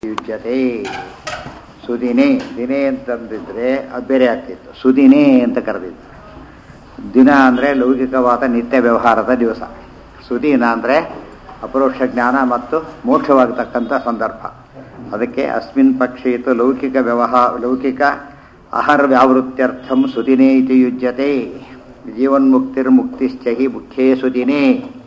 ಯುಜ್ಯತೆ ಸುದಿನೇ ದಿನೇ ಅಂತಂದಿದ್ರೆ ಅದು ಬೇರೆ ಆಗ್ತಿತ್ತು ಸುದಿನೇ ಅಂತ ಕರೆದಿದ್ದು ದಿನ ಅಂದರೆ ಲೌಕಿಕವಾದ ನಿತ್ಯ ವ್ಯವಹಾರದ ದಿವಸ ಸುದಿನ ಅಂದರೆ ಅಪರೋಕ್ಷ ಜ್ಞಾನ ಮತ್ತು ಮೋಕ್ಷವಾಗತಕ್ಕಂಥ ಸಂದರ್ಭ ಅದಕ್ಕೆ ಅಸ್ಮಿನ್ ಪಕ್ಷೇತು ಲೌಕಿಕ ವ್ಯವಹಾರ ಲೌಕಿಕ ಆಹಾರ ವ್ಯಾವೃತ್ಯರ್ಥಂ ಸುದಿನೇ ಇತಿ ಯುಜ್ಯತೆ ಜೀವನ್ಮುಕ್ತಿರ್ಮುಕ್ತಿಶ್ಚ ಹಿ ಮುಖ್ಯೇ ಸುದಿನೇ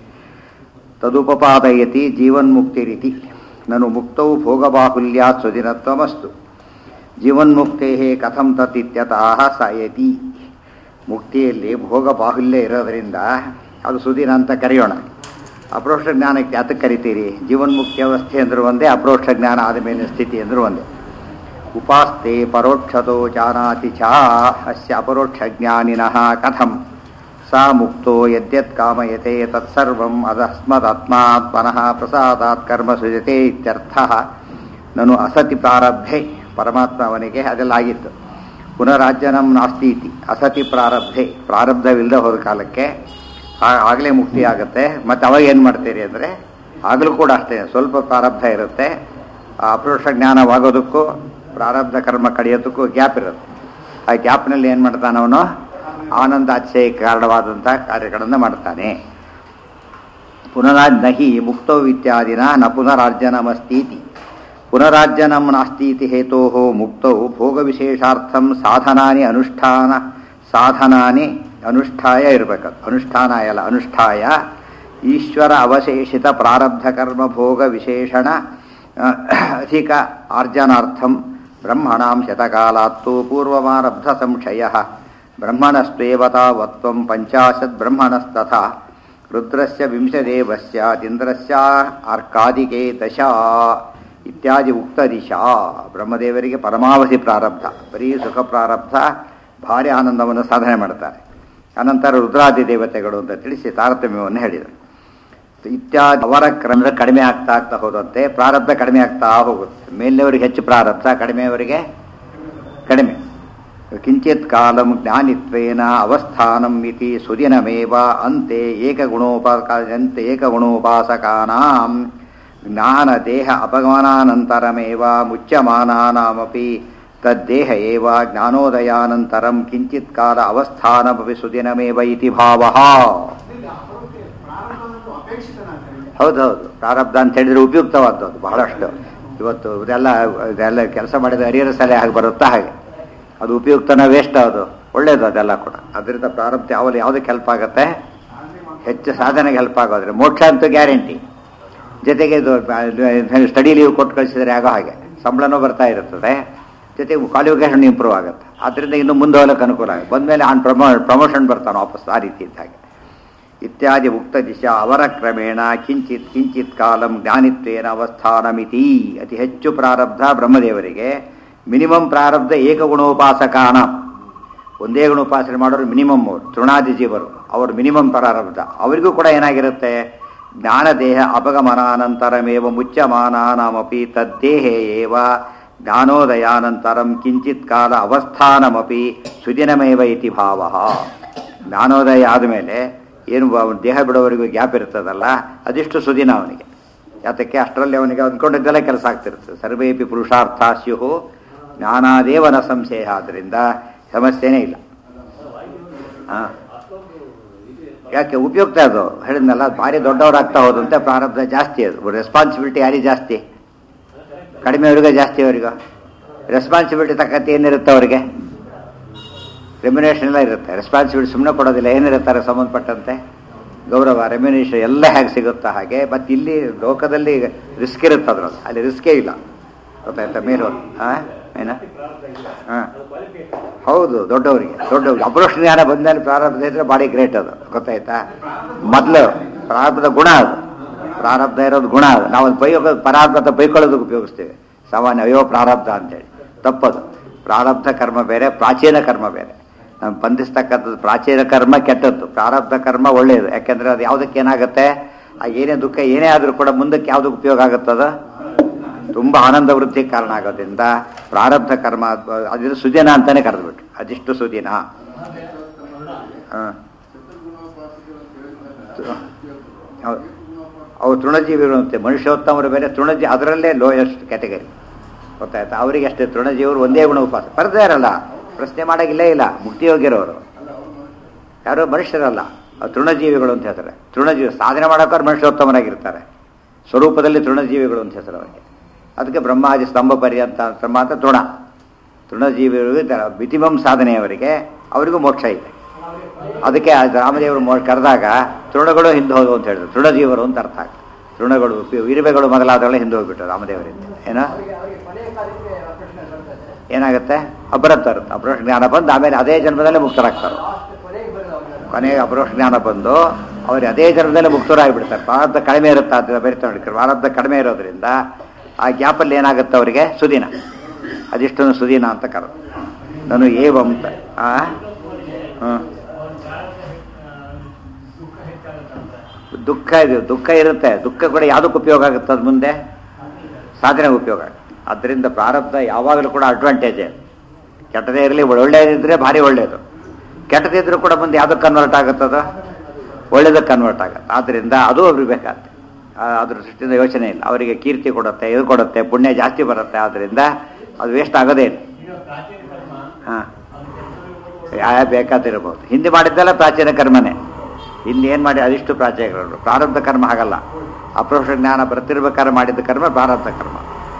ತದುಪಪಾದಯತಿ ಜೀವನ್ಮುಕ್ತಿರಿತಿ ನನು ಮುಕ್ತೌ ಭೋಗಬಾಹುಲ್ಯಾತ್ ಸುದಿನತ್ವಮಸ್ತು ಜೀವನ್ಮುಕ್ತೇ ಕಥಂ ತತ್ ಇತ್ಯತಃ ಸಾಯತಿ ಮುಕ್ತಿಯಲ್ಲಿ ಭೋಗ ಬಾಹುಲ್ಯ ಇರೋದರಿಂದ ಅದು ಸುದಿನ ಅಂತ ಕರೆಯೋಣ ಅಪ್ರೋಕ್ಷ ಜ್ಞಾನಕ್ಕೆ ಯಾತಕ್ಕೆ ಕರಿತೀರಿ ಜೀವನ್ಮುಕ್ತಿ ಅವಸ್ಥೆ ಅಂದರೂ ಒಂದೇ ಅಪ್ರೋಕ್ಷ ಜ್ಞಾನ ಆದ ಮೇಲಿನ ಸ್ಥಿತಿ ಅಂದರೂ ಒಂದೇ ಉಪಾಸ್ತೆ ಪರೋಕ್ಷತೋ ಜಾನಾತಿ ಚ ಅಸ್ಯ ಅಪರೋಕ್ಷ ಜ್ಞಾನಿನಃ ಕಥಂ ಸಾ ಮುಕ್ತೋ ಯದ್ಯತ್ ಕಾಮಯತೆ ತತ್ಸರ್ವಂ ಅದಸ್ಮದಾತ್ಮಾತ್ಮನಃ ಪ್ರಸಾದಾತ್ ಕರ್ಮ ಸೃಜತೆ ಇತ್ಯರ್ಥಃ ನಾನು ಅಸತಿ ಪ್ರಾರಬ್ಧೆ ಪರಮಾತ್ಮ ಅವನಿಗೆ ಅದೆಲ್ಲ ಆಗಿತ್ತು ಪುನರಾಜ್ಯನಂ ನಾಸ್ತಿ ಇತಿ ಅಸತಿ ಪ್ರಾರಬ್ಧೆ ಪ್ರಾರಬ್ಧವಿಲ್ಲದೆ ಹೋದ ಕಾಲಕ್ಕೆ ಆಗಲೇ ಮುಕ್ತಿ ಆಗುತ್ತೆ ಮತ್ತು ಅವಾಗ ಏನು ಮಾಡ್ತೀರಿ ಅಂದರೆ ಆಗಲೂ ಕೂಡ ಅಷ್ಟೇ ಸ್ವಲ್ಪ ಪ್ರಾರಬ್ಧ ಇರುತ್ತೆ ಆ ಅಪರೋಕ್ಷ ಜ್ಞಾನವಾಗೋದಕ್ಕೂ ಪ್ರಾರಬ್ಧ ಕರ್ಮ ಕಡಿಯೋದಕ್ಕೂ ಗ್ಯಾಪ್ ಇರುತ್ತೆ ಆ ಗ್ಯಾಪ್ನಲ್ಲಿ ಏನು ಮಾಡ್ತಾನೆ ಅವನು ಆನಂದ ಆಶ್ಚರ್ಯಕ್ಕೆ ಕಾರಣವಾದಂಥ ಕಾರ್ಯಗಳನ್ನು ಮಾಡ್ತಾನೆ ಪುನರಾಜ್ ನಹಿ ಮುಕ್ತೋ ಇತ್ಯಾದಿನ ನ ಪುನರಾರ್ಜನಮಸ್ತೀತಿ ಪುನರಾರ್ಜನಂ ನಾಸ್ತೀತಿ ಹೇತೋ ಮುಕ್ತೌ ಭೋಗವಿಶೇಷಾರ್ಥಂ ಸಾಧನಾನಿ ಅನುಷ್ಠಾನ ಸಾಧನಾನಿ ಅನುಷ್ಠಾಯ ಇರಬೇಕು ಅನುಷ್ಠಾನ ಅಲ್ಲ ಅನುಷ್ಠಾಯ ಈಶ್ವರ ಅವಶೇಷಿತ ಪ್ರಾರಬ್ಧ ಕರ್ಮ ಭೋಗ ವಿಶೇಷಣ ಅಧಿಕ ಆರ್ಜನಾರ್ಥಂ ಬ್ರಹ್ಮಣಾಂ ಶತಕಾಲಾತ್ತು ಪೂರ್ವಮಾರಬ್ಧ ಸಂಶಯ ಬ್ರಹ್ಮಣಸ್ತ್ವೇವತಾವತ್ವಂ ಪಂಚಾಶತ್ ಬ್ರಹ್ಮಣಸ್ತಥಾ ರುದ್ರಸ್ಯ ವಿಂಶದೇವಸ್ಯ ಇಂದ್ರಸ್ಯ ಆರ್ಕಾದಿಕೆ ದಶ ಇತ್ಯಾದಿ ಉಕ್ತ ದಿಶಾ ಬ್ರಹ್ಮದೇವರಿಗೆ ಪರಮಾವಧಿ ಪ್ರಾರಬ್ಧ ಬರೀ ಸುಖ ಪ್ರಾರಬ್ಧ ಭಾರಿ ಆನಂದವನ್ನು ಸಾಧನೆ ಮಾಡ್ತಾರೆ ಅನಂತರ ರುದ್ರಾದಿ ದೇವತೆಗಳು ಅಂತ ತಿಳಿಸಿ ತಾರತಮ್ಯವನ್ನು ಹೇಳಿದರು ಇತ್ಯಾದಿ ಅವರ ಕ್ರಮ ಕಡಿಮೆ ಆಗ್ತಾ ಆಗ್ತಾ ಹೋದಂತೆ ಪ್ರಾರಬ್ಧ ಕಡಿಮೆ ಆಗ್ತಾ ಹೋಗುತ್ತೆ ಮೇಲಿನವರಿಗೆ ಹೆಚ್ಚು ಪ್ರಾರಬ್ಧ ಕಡಿಮೆಯವರಿಗೆ ಕಡಿಮೆ ಕಿಂಚಿತ್ ಕಾಲಂ ಜ್ಞಾನಿತ್ವೇನ ಅವಸ್ಥಾನಂ ಇತಿ ಸುದಿನಮೇವ ಅಂತೆ ಏಕಗುಣೋಪಾಸಂತೆ ಏಕಗುಣೋಪಾಸಕಾನಾಂ ಜ್ಞಾನ ದೇಹ ಅಪಗಮನಾನಂತರಮೇವ ಮುಚ್ಯಮಾನಾನಾಮಪಿ ತದ್ದೇಹ ಏವ ಜ್ಞಾನೋದಯಾನಂತರಂ ಕಿಂಚಿತ್ ಕಾಲ ಅವಸ್ಥಾನಮಪಿ ಸುದಿನಮೇವ ಇತಿ ಭಾವಃ ಹೌದೌದು ಪ್ರಾರಬ್ಧ ಅಂತ ಹೇಳಿದ್ರೆ ಉಪಯುಕ್ತವಾದದ್ದು ಬಹಳಷ್ಟು ಇವತ್ತು ಇದೆಲ್ಲ ಇದೆಲ್ಲ ಕೆಲಸ ಮಾಡಿದ ಹರಿಹರ ಸಲಹೆ ಹಾಗೆ ಬರುತ್ತಾ ಹಾಗೆ ಅದು ಉಪಯುಕ್ತನ ವೇಸ್ಟ್ ಅದು ಒಳ್ಳೇದು ಅದೆಲ್ಲ ಕೂಡ ಅದರಿಂದ ಪ್ರಾರಬ್ಧ ಯಾವಲ್ಲಿ ಯಾವುದಕ್ಕೆ ಹೆಲ್ಪ್ ಆಗುತ್ತೆ ಹೆಚ್ಚು ಸಾಧನೆಗೆ ಹೆಲ್ಪ್ ಆಗೋದ್ರೆ ಮೋಕ್ಷ ಅಂತೂ ಗ್ಯಾರಂಟಿ ಜೊತೆಗೆ ಇದು ಸ್ಟಡಿ ಲೀವ್ ಕೊಟ್ಟು ಕಳಿಸಿದರೆ ಆಗೋ ಹಾಗೆ ಸಂಬಳನೂ ಬರ್ತಾ ಇರುತ್ತದೆ ಜೊತೆಗೆ ಕ್ವಾಲಿಫಿಕೇಷನ್ ಇಂಪ್ರೂವ್ ಆಗುತ್ತೆ ಅದರಿಂದ ಇನ್ನು ಮುಂದೆ ಹೋಗಲಿಕ್ಕೆ ಅನುಕೂಲ ಆಗುತ್ತೆ ಬಂದಮೇಲೆ ಆನ್ ಪ್ರಮೋ ಪ್ರಮೋಷನ್ ಬರ್ತಾನೆ ವಾಪಸ್ ಆ ರೀತಿ ಇದ್ದ ಹಾಗೆ ಇತ್ಯಾದಿ ಉಕ್ತ ದಿಶಾ ಅವರ ಕ್ರಮೇಣ ಕಿಂಚಿತ್ ಕಿಂಚಿತ್ ಕಾಲಂ ಜ್ಞಾನಿತ್ವೇನ ಅವಸ್ಥಾನಮಿತಿ ಅತಿ ಹೆಚ್ಚು ಪ್ರಾರಬ್ಧ ಬ್ರಹ್ಮದೇವರಿಗೆ ಮಿನಿಮಮ್ ಪ್ರಾರಬ್ಧ ಏಕಗುಣೋಪಾಸಕಾನ ಒಂದೇ ಗುಣೋಪಾಸನೆ ಮಾಡೋರು ಮಿನಿಮಮ್ ಅವರು ತೃಣಾದಿ ಜೀವರು ಅವರು ಮಿನಿಮಮ್ ಪ್ರಾರಬ್ಧ ಅವರಿಗೂ ಕೂಡ ಏನಾಗಿರುತ್ತೆ ಜ್ಞಾನದೇಹ ಅಪಗಮನಾನಂತರಮೇವ ಮುಚ್ಯಮಾನಾನಮಪಿ ತದ್ದೇಹೇ ಏವ ಜ್ಞಾನೋದಯಾನಂತರಂ ಕಿಂಚಿತ್ ಕಾಲ ಅವಸ್ಥಾನಮಪಿ ಸುದಿನಮೇವ ಇತಿ ಭಾವ ಜ್ಞಾನೋದಯ ಆದಮೇಲೆ ಏನು ದೇಹ ಬಿಡೋವರೆಗೂ ಗ್ಯಾಪ್ ಇರ್ತದಲ್ಲ ಅದಿಷ್ಟು ಸುದಿನ ಅವನಿಗೆ ಯಾತಕ್ಕೆ ಅಷ್ಟರಲ್ಲಿ ಅವನಿಗೆ ಅಂದ್ಕೊಂಡಿದ್ದೆಲ್ಲ ಕೆಲಸ ಆಗ್ತಿರ್ತದೆ ಸರ್ವೇಪಿ ಪುರುಷಾರ್ಥ ಸ್ಯು ಜ್ಞಾನಾದೇವನ ಸಂಶಯ ಆದ್ದರಿಂದ ಸಮಸ್ಯೆನೇ ಇಲ್ಲ ಹಾಂ ಯಾಕೆ ಉಪಯುಕ್ತ ಅದು ಹೇಳಿದ್ನಲ್ಲ ಭಾರಿ ದೊಡ್ಡವರಾಗ್ತಾ ಹೋದಂತೆ ಪ್ರಾರಬ್ಧ ಜಾಸ್ತಿ ಅದು ರೆಸ್ಪಾನ್ಸಿಬಿಲಿಟಿ ಯಾರಿಗೆ ಜಾಸ್ತಿ ಕಡಿಮೆಯವರಿಗೂ ಜಾಸ್ತಿ ಅವರಿಗೂ ರೆಸ್ಪಾನ್ಸಿಬಿಲಿಟಿ ತಕ್ಕಂತೆ ಏನಿರುತ್ತೆ ಅವರಿಗೆ ರೆಮ್ಯುನೇಷನ್ ಎಲ್ಲ ಇರುತ್ತೆ ರೆಸ್ಪಾನ್ಸಿಬಿಲಿಟಿ ಸುಮ್ಮನೆ ಕೊಡೋದಿಲ್ಲ ಏನಿರುತ್ತಾರೆ ಸಂಬಂಧಪಟ್ಟಂತೆ ಗೌರವ ರೆಮ್ಯುನೇಷನ್ ಎಲ್ಲ ಹೇಗೆ ಸಿಗುತ್ತಾ ಹಾಗೆ ಮತ್ತು ಇಲ್ಲಿ ಲೋಕದಲ್ಲಿ ರಿಸ್ಕ್ ಇರುತ್ತೆ ಅದ್ರಲ್ಲಿ ಅಲ್ಲಿ ರಿಸ್ಕೇ ಇಲ್ಲ ಗೊತ್ತಾಯ್ತಾ ಮೇರು ಹಾಂ ಏನ ಹಾಂ ಹೌದು ದೊಡ್ಡವರಿಗೆ ದೊಡ್ಡವ್ರಿಗೆ ಅಪರೋಕ್ಷ ಜ್ಞಾನ ಬಂದ್ಮೇಲೆ ಪ್ರಾರಬ್ಧ ಇದ್ರೆ ಭಾರಿ ಗ್ರೇಟ್ ಅದು ಗೊತ್ತಾಯ್ತಾ ಮೊದಲು ಪ್ರಾರಬ್ಧದ ಗುಣ ಅದು ಪ್ರಾರಬ್ಧ ಇರೋದು ಗುಣ ಅದು ನಾವು ಬೈ ಪರಾರ್ಥ ಬೈಕೊಳ್ಳೋದಕ್ಕೆ ಉಪಯೋಗಿಸ್ತೇವೆ ಸಾಮಾನ್ಯ ಅಯ್ಯೋ ಪ್ರಾರಬ್ಧ ಅಂತೇಳಿ ತಪ್ಪದು ಪ್ರಾರಬ್ಧ ಕರ್ಮ ಬೇರೆ ಪ್ರಾಚೀನ ಕರ್ಮ ಬೇರೆ ನಾವು ಬಂಧಿಸ್ತಕ್ಕಂಥದ್ದು ಪ್ರಾಚೀನ ಕರ್ಮ ಕೆಟ್ಟದ್ದು ಪ್ರಾರಬ್ಧ ಕರ್ಮ ಒಳ್ಳೆಯದು ಯಾಕೆಂದ್ರೆ ಅದು ಯಾವುದಕ್ಕೆ ಏನಾಗುತ್ತೆ ಆ ಏನೇ ದುಃಖ ಏನೇ ಆದರೂ ಕೂಡ ಮುಂದಕ್ಕೆ ಯಾವುದಕ್ಕೆ ಉಪಯೋಗ ಆಗುತ್ತದ ತುಂಬ ಆನಂದ ವೃದ್ಧಿಗೆ ಕಾರಣ ಆಗೋದ್ರಿಂದ ಪ್ರಾರಬ್ಧ ಕರ್ಮ ಅದಿದು ಸುದಿನ ಅಂತಾನೆ ಕರೆದ್ಬಿಟ್ರು ಅದಿಷ್ಟು ಸುದಿನ ಹಾಂ ಹೌದು ಅವು ತೃಣಜೀವಿಗಳು ಅಂತೆ ಮನುಷ್ಯೋತ್ತಮರು ಬೇರೆ ತೃಣಜೀವಿ ಅದರಲ್ಲೇ ಲೋಯೆಸ್ಟ್ ಕ್ಯಾಟಗರಿ ಗೊತ್ತಾಯ್ತಾ ಅವರಿಗೆ ಅಷ್ಟೇ ತೃಣಜೀವರು ಒಂದೇ ಗುಣ ಉಪವಾಸ ಬರ್ತಾರಲ್ಲ ಪ್ರಶ್ನೆ ಮಾಡೋಗಿಲ್ಲೇ ಇಲ್ಲ ಮುಕ್ತಿ ಹೋಗಿರೋರು ಯಾರೋ ಮನುಷ್ಯರಲ್ಲ ಅವ್ರು ತೃಣಜೀವಿಗಳು ಅಂತ ಹೇಳ್ತಾರೆ ತೃಣಜೀವಿ ಸಾಧನೆ ಮಾಡೋಕ್ಕಾದ್ರೆ ಮನುಷ್ಯೋತ್ತಮರಾಗಿರ್ತಾರೆ ಸ್ವರೂಪದಲ್ಲಿ ತೃಣಜೀವಿಗಳು ಅಂತ ಹೆಸರು ಅವರಿಗೆ ಅದಕ್ಕೆ ಬ್ರಹ್ಮಾದಿ ಸ್ತಂಭ ಪರ್ಯಂತ ಅಂತ ಮಾತ್ರ ತೃಣ ತೃಣಜೀವಿಗಳು ಇದ್ದಾರೆ ಮಿತಿಮಂ ಸಾಧನೆಯವರಿಗೆ ಅವರಿಗೂ ಮೋಕ್ಷ ಇದೆ ಅದಕ್ಕೆ ಆ ರಾಮದೇವರು ಮೋ ಕರೆದಾಗ ತೃಣಗಳು ಹಿಂದೆ ಹೋದವು ಅಂತ ಹೇಳಿದ್ರು ತೃಣಜೀವರು ಅಂತ ಅರ್ಥ ಆಗ್ತದೆ ತೃಣಗಳು ಇರುವೆಗಳು ಮೊದಲಾದವಳೆ ಹಿಂದೆ ಹೋಗ್ಬಿಟ್ಟು ರಾಮದೇವರಿಂದ ಏನೋ ಅವರಿಗೆ ಅವರಿಗೆ ಕೊನೆಯ ಕಾಲಕ್ಕೆ ಪ್ರಶ್ನೆ ಬರ್ತದೆ ಏನಾಗುತ್ತೆ ಅಪರತ್ವ ಇರುತ್ತೆ ಅಪರೋಕ್ಷ ಜ್ಞಾನ ಬಂದು ಆಮೇಲೆ ಅದೇ ಜನ್ಮದಲ್ಲೇ ಮುಕ್ತರಾಗ್ತಾರೆ ಲಾಸ್ಟ್ ಕೊನೆಗೆ ಬರೋದು ಅವ್ರಿಗೆ ಕೊನೆಗೆ ಅಪರೋಕ್ಷ ಜ್ಞಾನ ಬಂದು ಅವ್ರಿಗೆ ಅದೇ ಜನ್ಮದಲ್ಲೇ ಮುಕ್ತರಾಗಿಬಿಡ್ತಾರೆ ಪ್ರಾರಬ್ಧ ಕಡಿಮೆ ಇರುತ್ತೆ ಅಂತ ಬರೀತಾ ನೋಡಿ ಪ್ರಾರಬ್ಧ ಕಡಿಮೆ ಇರೋದ್ರಿಂದ ಆ ಗ್ಯಾಪಲ್ಲಿ ಏನಾಗುತ್ತೆ ಅವರಿಗೆ ಸುದಿನ ಅದಿಷ್ಟೊಂದು ಸುದಿನ ಅಂತ ಕರೆದು ನಾನು ಏವಂ ಅಂತ ಆ ಹ್ಮ್. ದುಃಖ ಇದು ದುಃಖ ಇರುತ್ತೆ ದುಃಖ ಕೂಡ ಯಾವುದಕ್ಕೆ ಉಪಯೋಗ ಆಗುತ್ತೆ ಅದು ಮುಂದೆ ಸಾಧನೆಗೆ ಉಪಯೋಗ ಆಗುತ್ತೆ ಅದರಿಂದ ಪ್ರಾರಬ್ಧ ಯಾವಾಗಲೂ ಕೂಡ ಅಡ್ವಾಂಟೇಜ್ ಕೆಟ್ಟದೇ ಇರಲಿ ಒಳ್ಳೆಯದಿದ್ರೆ ಭಾರಿ ಒಳ್ಳೆಯದು ಕೆಟ್ಟದಿದ್ರು ಕೂಡ ಮುಂದೆ ಯಾವುದಕ್ಕೆ ಕನ್ವರ್ಟ್ ಆಗುತ್ತದು ಒಳ್ಳೇದಕ್ಕೆ ಕನ್ವರ್ಟ್ ಆಗುತ್ತೆ ಆದ್ದರಿಂದ ಅದು ಅವ್ರಿಗೆ ಬೇಕಾಗುತ್ತೆ ಆ, ಅದ್ರ ದೃಷ್ಟಿಯಿಂದ ಯೋಚನೆ ಇಲ್ಲ ಅವರಿಗೆ ಕೀರ್ತಿ ಕೊಡುತ್ತೆ ಇದು ಕೊಡುತ್ತೆ ಪುಣ್ಯ ಜಾಸ್ತಿ ಬರುತ್ತೆ ಆದ್ದರಿಂದ ಅದು ವೇಸ್ಟ್ ಆಗೋದೇ ಇಲ್ಲ ಹಾಂ ಯಾವ ಬೇಕಾದಿರ್ಬೋದು ಹಿಂದೆ ಮಾಡಿದ್ದೆಲ್ಲ ಪ್ರಾಚೀನ ಕರ್ಮನೇ ಹಿಂದೆ ಏನು ಮಾಡಿ ಅದಿಷ್ಟು ಪ್ರಾಚೀನಗಳು ಪ್ರಾರಬ್ಧ ಕರ್ಮ ಹಾಗಲ್ಲ ಅಪ್ರೋಷ ಜ್ಞಾನ ಬರ್ತಿರ್ಬೇಕಾದ್ರೆ ಮಾಡಿದ್ದ ಕರ್ಮ ಪ್ರಾರಬ್ಧ ಕರ್ಮ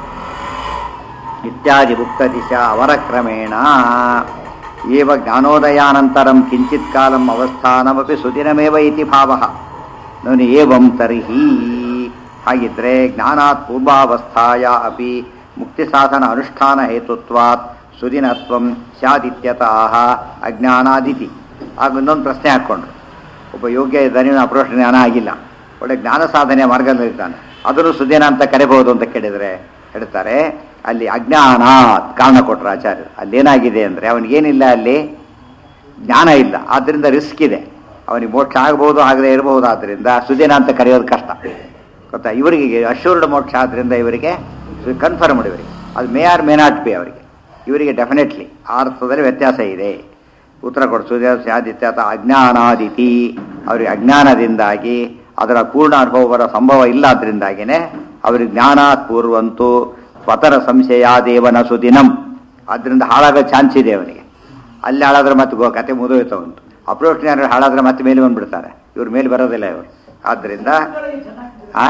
ಇತ್ಯಾದಿ ಮುಕ್ತ ದಿಶಾ ಅವರ ಕ್ರಮೇಣ ಏವ ಜ್ಞಾನೋದಯಾನಂತರಂ ಕಿಂಚಿತ್ ಕಾಲಂ ಅವಸ್ಥಾನಮಪಿ ಸುದಿನಮೇವ ಇತಿ ಭಾವ ನಾನು ಏವಂ ತರ್ಹಿ ಹಾಗಿದ್ರೆ ಜ್ಞಾನಾತ್ ಪೂರ್ವಾವಸ್ಥಾಯ ಅಪಿ ಮುಕ್ತಿ ಸಾಧನ ಅನುಷ್ಠಾನ ಹೇತುತ್ವಾತ್ ಸುದಿನತ್ವಂ ಸ್ಯಾದಿತ್ಯತಃ ಅಜ್ಞಾನಾದಿತಿ ಆಗ ಇನ್ನೊಂದು ಪ್ರಶ್ನೆ ಹಾಕ್ಕೊಂಡ್ರು ಒಬ್ಬ ಯೋಗ್ಯ ಇದ್ದಾನೆ ಅಪ್ರೋಷ ಜ್ಞಾನ ಆಗಿಲ್ಲ ಒಳ್ಳೆ ಜ್ಞಾನ ಸಾಧನೆ ಮಾರ್ಗದಲ್ಲಿರ್ತಾನೆ ಅದನ್ನು ಸುದಿನ ಅಂತ ಕರಿಬಹುದು ಅಂತ ಕೇಳಿದರೆ ಹೇಳ್ತಾರೆ ಅಲ್ಲಿ ಅಜ್ಞಾನ ಕಾರಣ ಕೊಟ್ಟರು ಆಚಾರ್ಯರು ಅಲ್ಲೇನಾಗಿದೆ ಅಂದರೆ ಅವನಿಗೇನಿಲ್ಲ ಅಲ್ಲಿ ಜ್ಞಾನ ಇಲ್ಲ ಆದ್ದರಿಂದ ರಿಸ್ಕ್ ಇದೆ ಅವನಿಗೆ ಮೋಕ್ಷ ಆಗ್ಬೋದು ಆಗದೆ ಇರಬಹುದು ಆದ್ದರಿಂದ ಸುದಿನ ಅಂತ ಕರೆಯೋದು ಕಷ್ಟ ಗೊತ್ತಾ ಇವರಿಗೆ ಅಶ್ಯೂರ್ಡ್ ಮೋಕ್ಷ ಆದ್ದರಿಂದ ಇವರಿಗೆ ಕನ್ಫರ್ಮ್ ಇವರಿಗೆ ಅದು may or may not be ಅವರಿಗೆ ಇವರಿಗೆ ಡೆಫಿನೆಟ್ಲಿ ಆ ಅರ್ಥದಲ್ಲಿ ವ್ಯತ್ಯಾಸ ಇದೆ ಉತ್ತರ ಕೊಡಿಸೋದು ಸಾಧಿತ್ಯ ಅಥವಾ ಅಜ್ಞಾನಾದಿತಿ ಅವರಿಗೆ ಅಜ್ಞಾನದಿಂದಾಗಿ ಅದರ ಪೂರ್ಣ ಅನುಭವ ಬರೋ ಸಂಭವ ಇಲ್ಲ ಅದರಿಂದಾಗಿನೇ ಅವರಿಗೆ ಜ್ಞಾನಾತ್ ಪೂರ್ವಂತೂ ಸ್ವತರ ಸಂಶಯಾದೇವನ ಸುದಿನಂ ಅದರಿಂದ ಹಾಳಾಗೋ ಚಾನ್ಸ್ ಇದೆ ಅವನಿಗೆ ಅಲ್ಲಿ ಹಾಳಾದ್ರೆ ಮತ್ತೆ ಗೋ ಕತೆ ಮುಗಿದೋಯ್ತು ಉಂಟು ಅಪ್ರೋಚ್ ಜ್ಞಾನ ಹಾಳಾದ್ರೆ ಮತ್ತೆ ಮೇಲೆ ಬಂದ್ಬಿಡ್ತಾರೆ ಇವ್ರ ಮೇಲೆ ಬರೋದಿಲ್ಲ ಇವರು ಆದ್ದರಿಂದ ಆ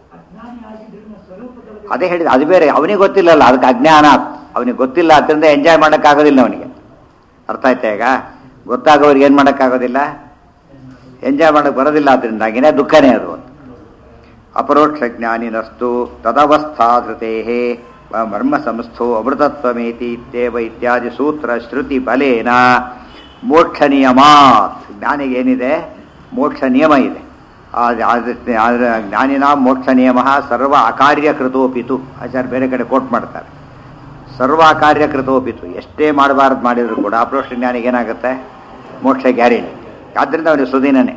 ಅದೇ ಹೇಳಿದ ಅದು ಬೇರೆ ಅವನಿಗೆ ಗೊತ್ತಿಲ್ಲಲ್ಲ ಅದಕ್ಕೆ ಅಜ್ಞಾನ ಅವನಿಗೆ ಗೊತ್ತಿಲ್ಲ ಅದರಿಂದ ಎಂಜಾಯ್ ಮಾಡೋಕ್ಕಾಗೋದಿಲ್ಲ ಅವನಿಗೆ ಅರ್ಥ ಆಯ್ತಾ ಈಗ ಗೊತ್ತಾಗೋರಿಗೆ ಏನು ಮಾಡೋಕ್ಕಾಗೋದಿಲ್ಲ ಎಂಜಾಯ್ ಮಾಡೋಕ್ಕೆ ಬರೋದಿಲ್ಲ ಅದರಿಂದಾಗಿನೇ ದುಃಖನೇ ಅದು ಒಂದು ಅಪರೋಕ್ಷ ಜ್ಞಾನಿನಸ್ತು ತದವಸ್ಥಾಧೃತೆ ಬ್ರಹ್ಮ ಸಂಸ್ಥೋ ಅಮೃತತ್ವಮೇತಿ ಇತ್ಯೇವ ಇತ್ಯಾದಿ ಸೂತ್ರ ಶ್ರುತಿ ಬಲೇನ ಮೋಕ್ಷ ನಿಯಮಾತ್ ಜ್ಞಾನಿಗೆ ಏನಿದೆ ಮೋಕ್ಷ ನಿಯಮ ಇದೆ ಆ- ಆ- ಆದ್ರೆ ಜ್ಞಾನಿನ ಮೋಕ್ಷ ನಿಯಮ ಸರ್ವ ಅಕಾರ್ಯಕೃತೋಪಿತು ಆಚಾರ್ಯ ಬೇರೆ ಕಡೆ ಕೋಟ್ ಮಾಡ್ತಾರೆ ಸರ್ವ ಅಕಾರ್ಯಕೃತೋಪಿತು ಎಷ್ಟೇ ಮಾಡಬಾರ್ದು ಮಾಡಿದ್ರು ಕೂಡ ಅಪ್ರೋಕ್ಷ ಜ್ಞಾನಿಗೆ ಏನಾಗುತ್ತೆ ಮೋಕ್ಷ ಗ್ಯಾರಂಟಿ ಆದ್ದರಿಂದ ಅವನಿಗೆ ಸುದಿನನೇ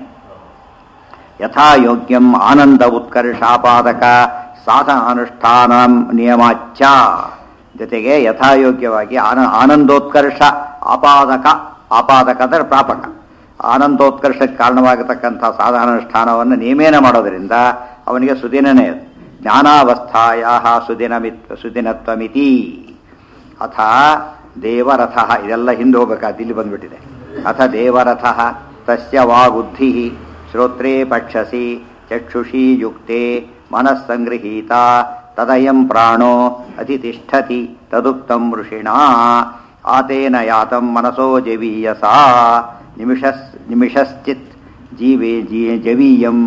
ಯಥಾ ಯೋಗ್ಯಂ ಆನಂದ ಉತ್ಕರ್ಷಾಪಾದಕ ಸಾಧನಾನುಷ್ಠಾನ ನಿಯಮಾಚ್ಚ ಜೊತೆಗೆ ಯಥಾಯೋಗ್ಯವಾಗಿ ಆನ ಆನಂದೋತ್ಕರ್ಷ ಆಪಾದಕ ಆಪಾದಕ ಅಂದರೆ ಪ್ರಾಪಕ ಆನಂದೋತ್ಕರ್ಷಕ್ಕೆ ಕಾರಣವಾಗತಕ್ಕಂಥ ಸಾಧನಾನುಷ್ಠಾನವನ್ನು ನಿಯಮೇನ ಮಾಡೋದರಿಂದ ಅವನಿಗೆ ಸುದಿನನೇ ಅದು ಜ್ಞಾನಾವಸ್ಥಾಯ ಸುದಿನಮಿತ್ ಸುದಿನತ್ವಮಿತಿ ಅಥ ದೇವರಥ ಇದೆಲ್ಲ ಹಿಂದೆ ಹೋಗ್ಬೇಕಾದ ಇಲ್ಲಿ ಬಂದ್ಬಿಟ್ಟಿದೆ ಅಥ ದೇವರಥ ತಸ್ಯ ವಾಗುದ್ಧಿ ಶ್ರೋತ್ರೇ ಪಕ್ಷಸಿ ಚಕ್ಷುಷಿ ಯುಕ್ತೆ ಮನಸ್ಸಂಗೃಹೀತ ತದಯಂ ಪ್ರಾಣೋ ಅತಿಷ್ಠತಿ ತದುಕ್ತಂ ಋಷಿಣಾ ಆತೇನ ಯಾತಂ ಮನಸೋ ಜವೀಯಸ ನಿಮಿಷಸ್ ನಿಮಿಷಶ್ಚಿತ್ ಜೀವೇ ಜೀ ಜವೀಯಂ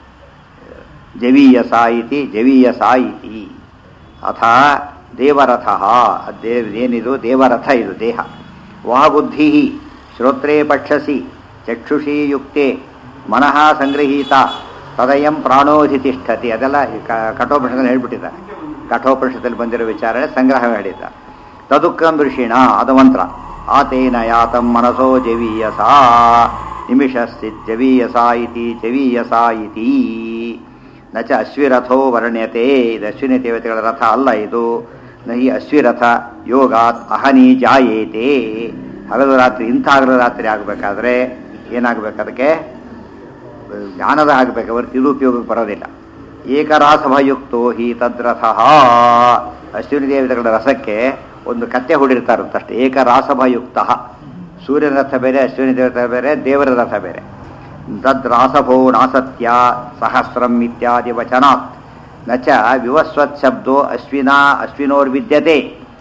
ಜವೀಯಸ ಇತಿ ಜವೀಯಸ ಇತಿ ಅಥ ದೇವರಥ ದೇವ್ ಏನಿದು ದೇವರಥ ಇದು ದೇಹ ವಾಬುದ್ಧಿ ಶ್ರೋತ್ರೇ ಪಕ್ಷಸಿ ಚಕ್ಷುಷಿ ಯುಕ್ತೆ ಮನಃ ಸಂಗೃಹೀತ ತದಯಂ ಪ್ರಾಣೋಧಿತಿಷ್ಠತಿ ಅದೆಲ್ಲ ಈ ಕ- ಕಠೋಪನಿಷತ್ತಲ್ಲಿ ಹೇಳ್ಬಿಟ್ಟಿದ್ದಾರೆ ಕಠೋಪನಿಷತ್ತಲ್ಲಿ ಬಂದಿರೋ ವಿಚಾರಣೆ ಸಂಗ್ರಹ ಹೇಳಿದ್ದ ತದುಕ್ಕಂ ಋಷಿಣ ಅದು ಮಂತ್ರ ಆತೇನ ಯಾತಂ ಮನಸೋ ಜವೀಯಸ ನಿಮಿಷಸ್ಸಿತ್ ಜವೀಯಸ ಇತಿ ಜವೀಯಸ ಇತಿ ನ ಚ ಅಶ್ವಿರಥೋ ವರ್ಣ್ಯತೆ ಇದು ಅಶ್ವಿನಿ ದೇವತೆಗಳ ರಥ ಅಲ್ಲ ಇದು ನ ಹಿ ಅಶ್ವಿರಥ ಯೋಗಾತ್ ಅಹನಿ ಜಾಯೇತೆ ಹಗಲು ರಾತ್ರಿ ಇಂಥ ಹಗಲು ರಾತ್ರಿ ಆಗಬೇಕಾದ್ರೆ ಏನಾಗಬೇಕು ಅದಕ್ಕೆ ಜ್ಞಾನದ ಆಗಬೇಕು ಹೊರತು ಇದು ಉಪಯೋಗಕ್ಕೆ ಬರೋದಿಲ್ಲ ಏಕರಾಸಭಯುಕ್ತೋ ಹಿ ತದ್ರಥ ಅಶ್ವಿನಿ ದೇವತೆಗಳ ರಸಕ್ಕೆ ಒಂದು ಕತ್ತೆ ಹೊಡಿರ್ತಾರಂತಷ್ಟೇ ಏಕರಾಸಭಯುಕ್ತ ಸೂರ್ಯನ ರಥ ಬೇರೆ ಅಶ್ವಿನಿ ದೇವತೆ ಬೇರೆ ದೇವರ ರಥ ಬೇರೆ ತದ್ರಾಸಭೋ ನಾಸತ್ಯ ಸಹಸ್ರಂ ಇತ್ಯಾದಿ ವಚನಾತ್ ನ ಚ ವಿವಸ್ವತ್ ಶಬ್ದೋ ಅಶ್ವಿನಾ ಅಶ್ವಿನೋರ್ವಿದ್ಯತೆ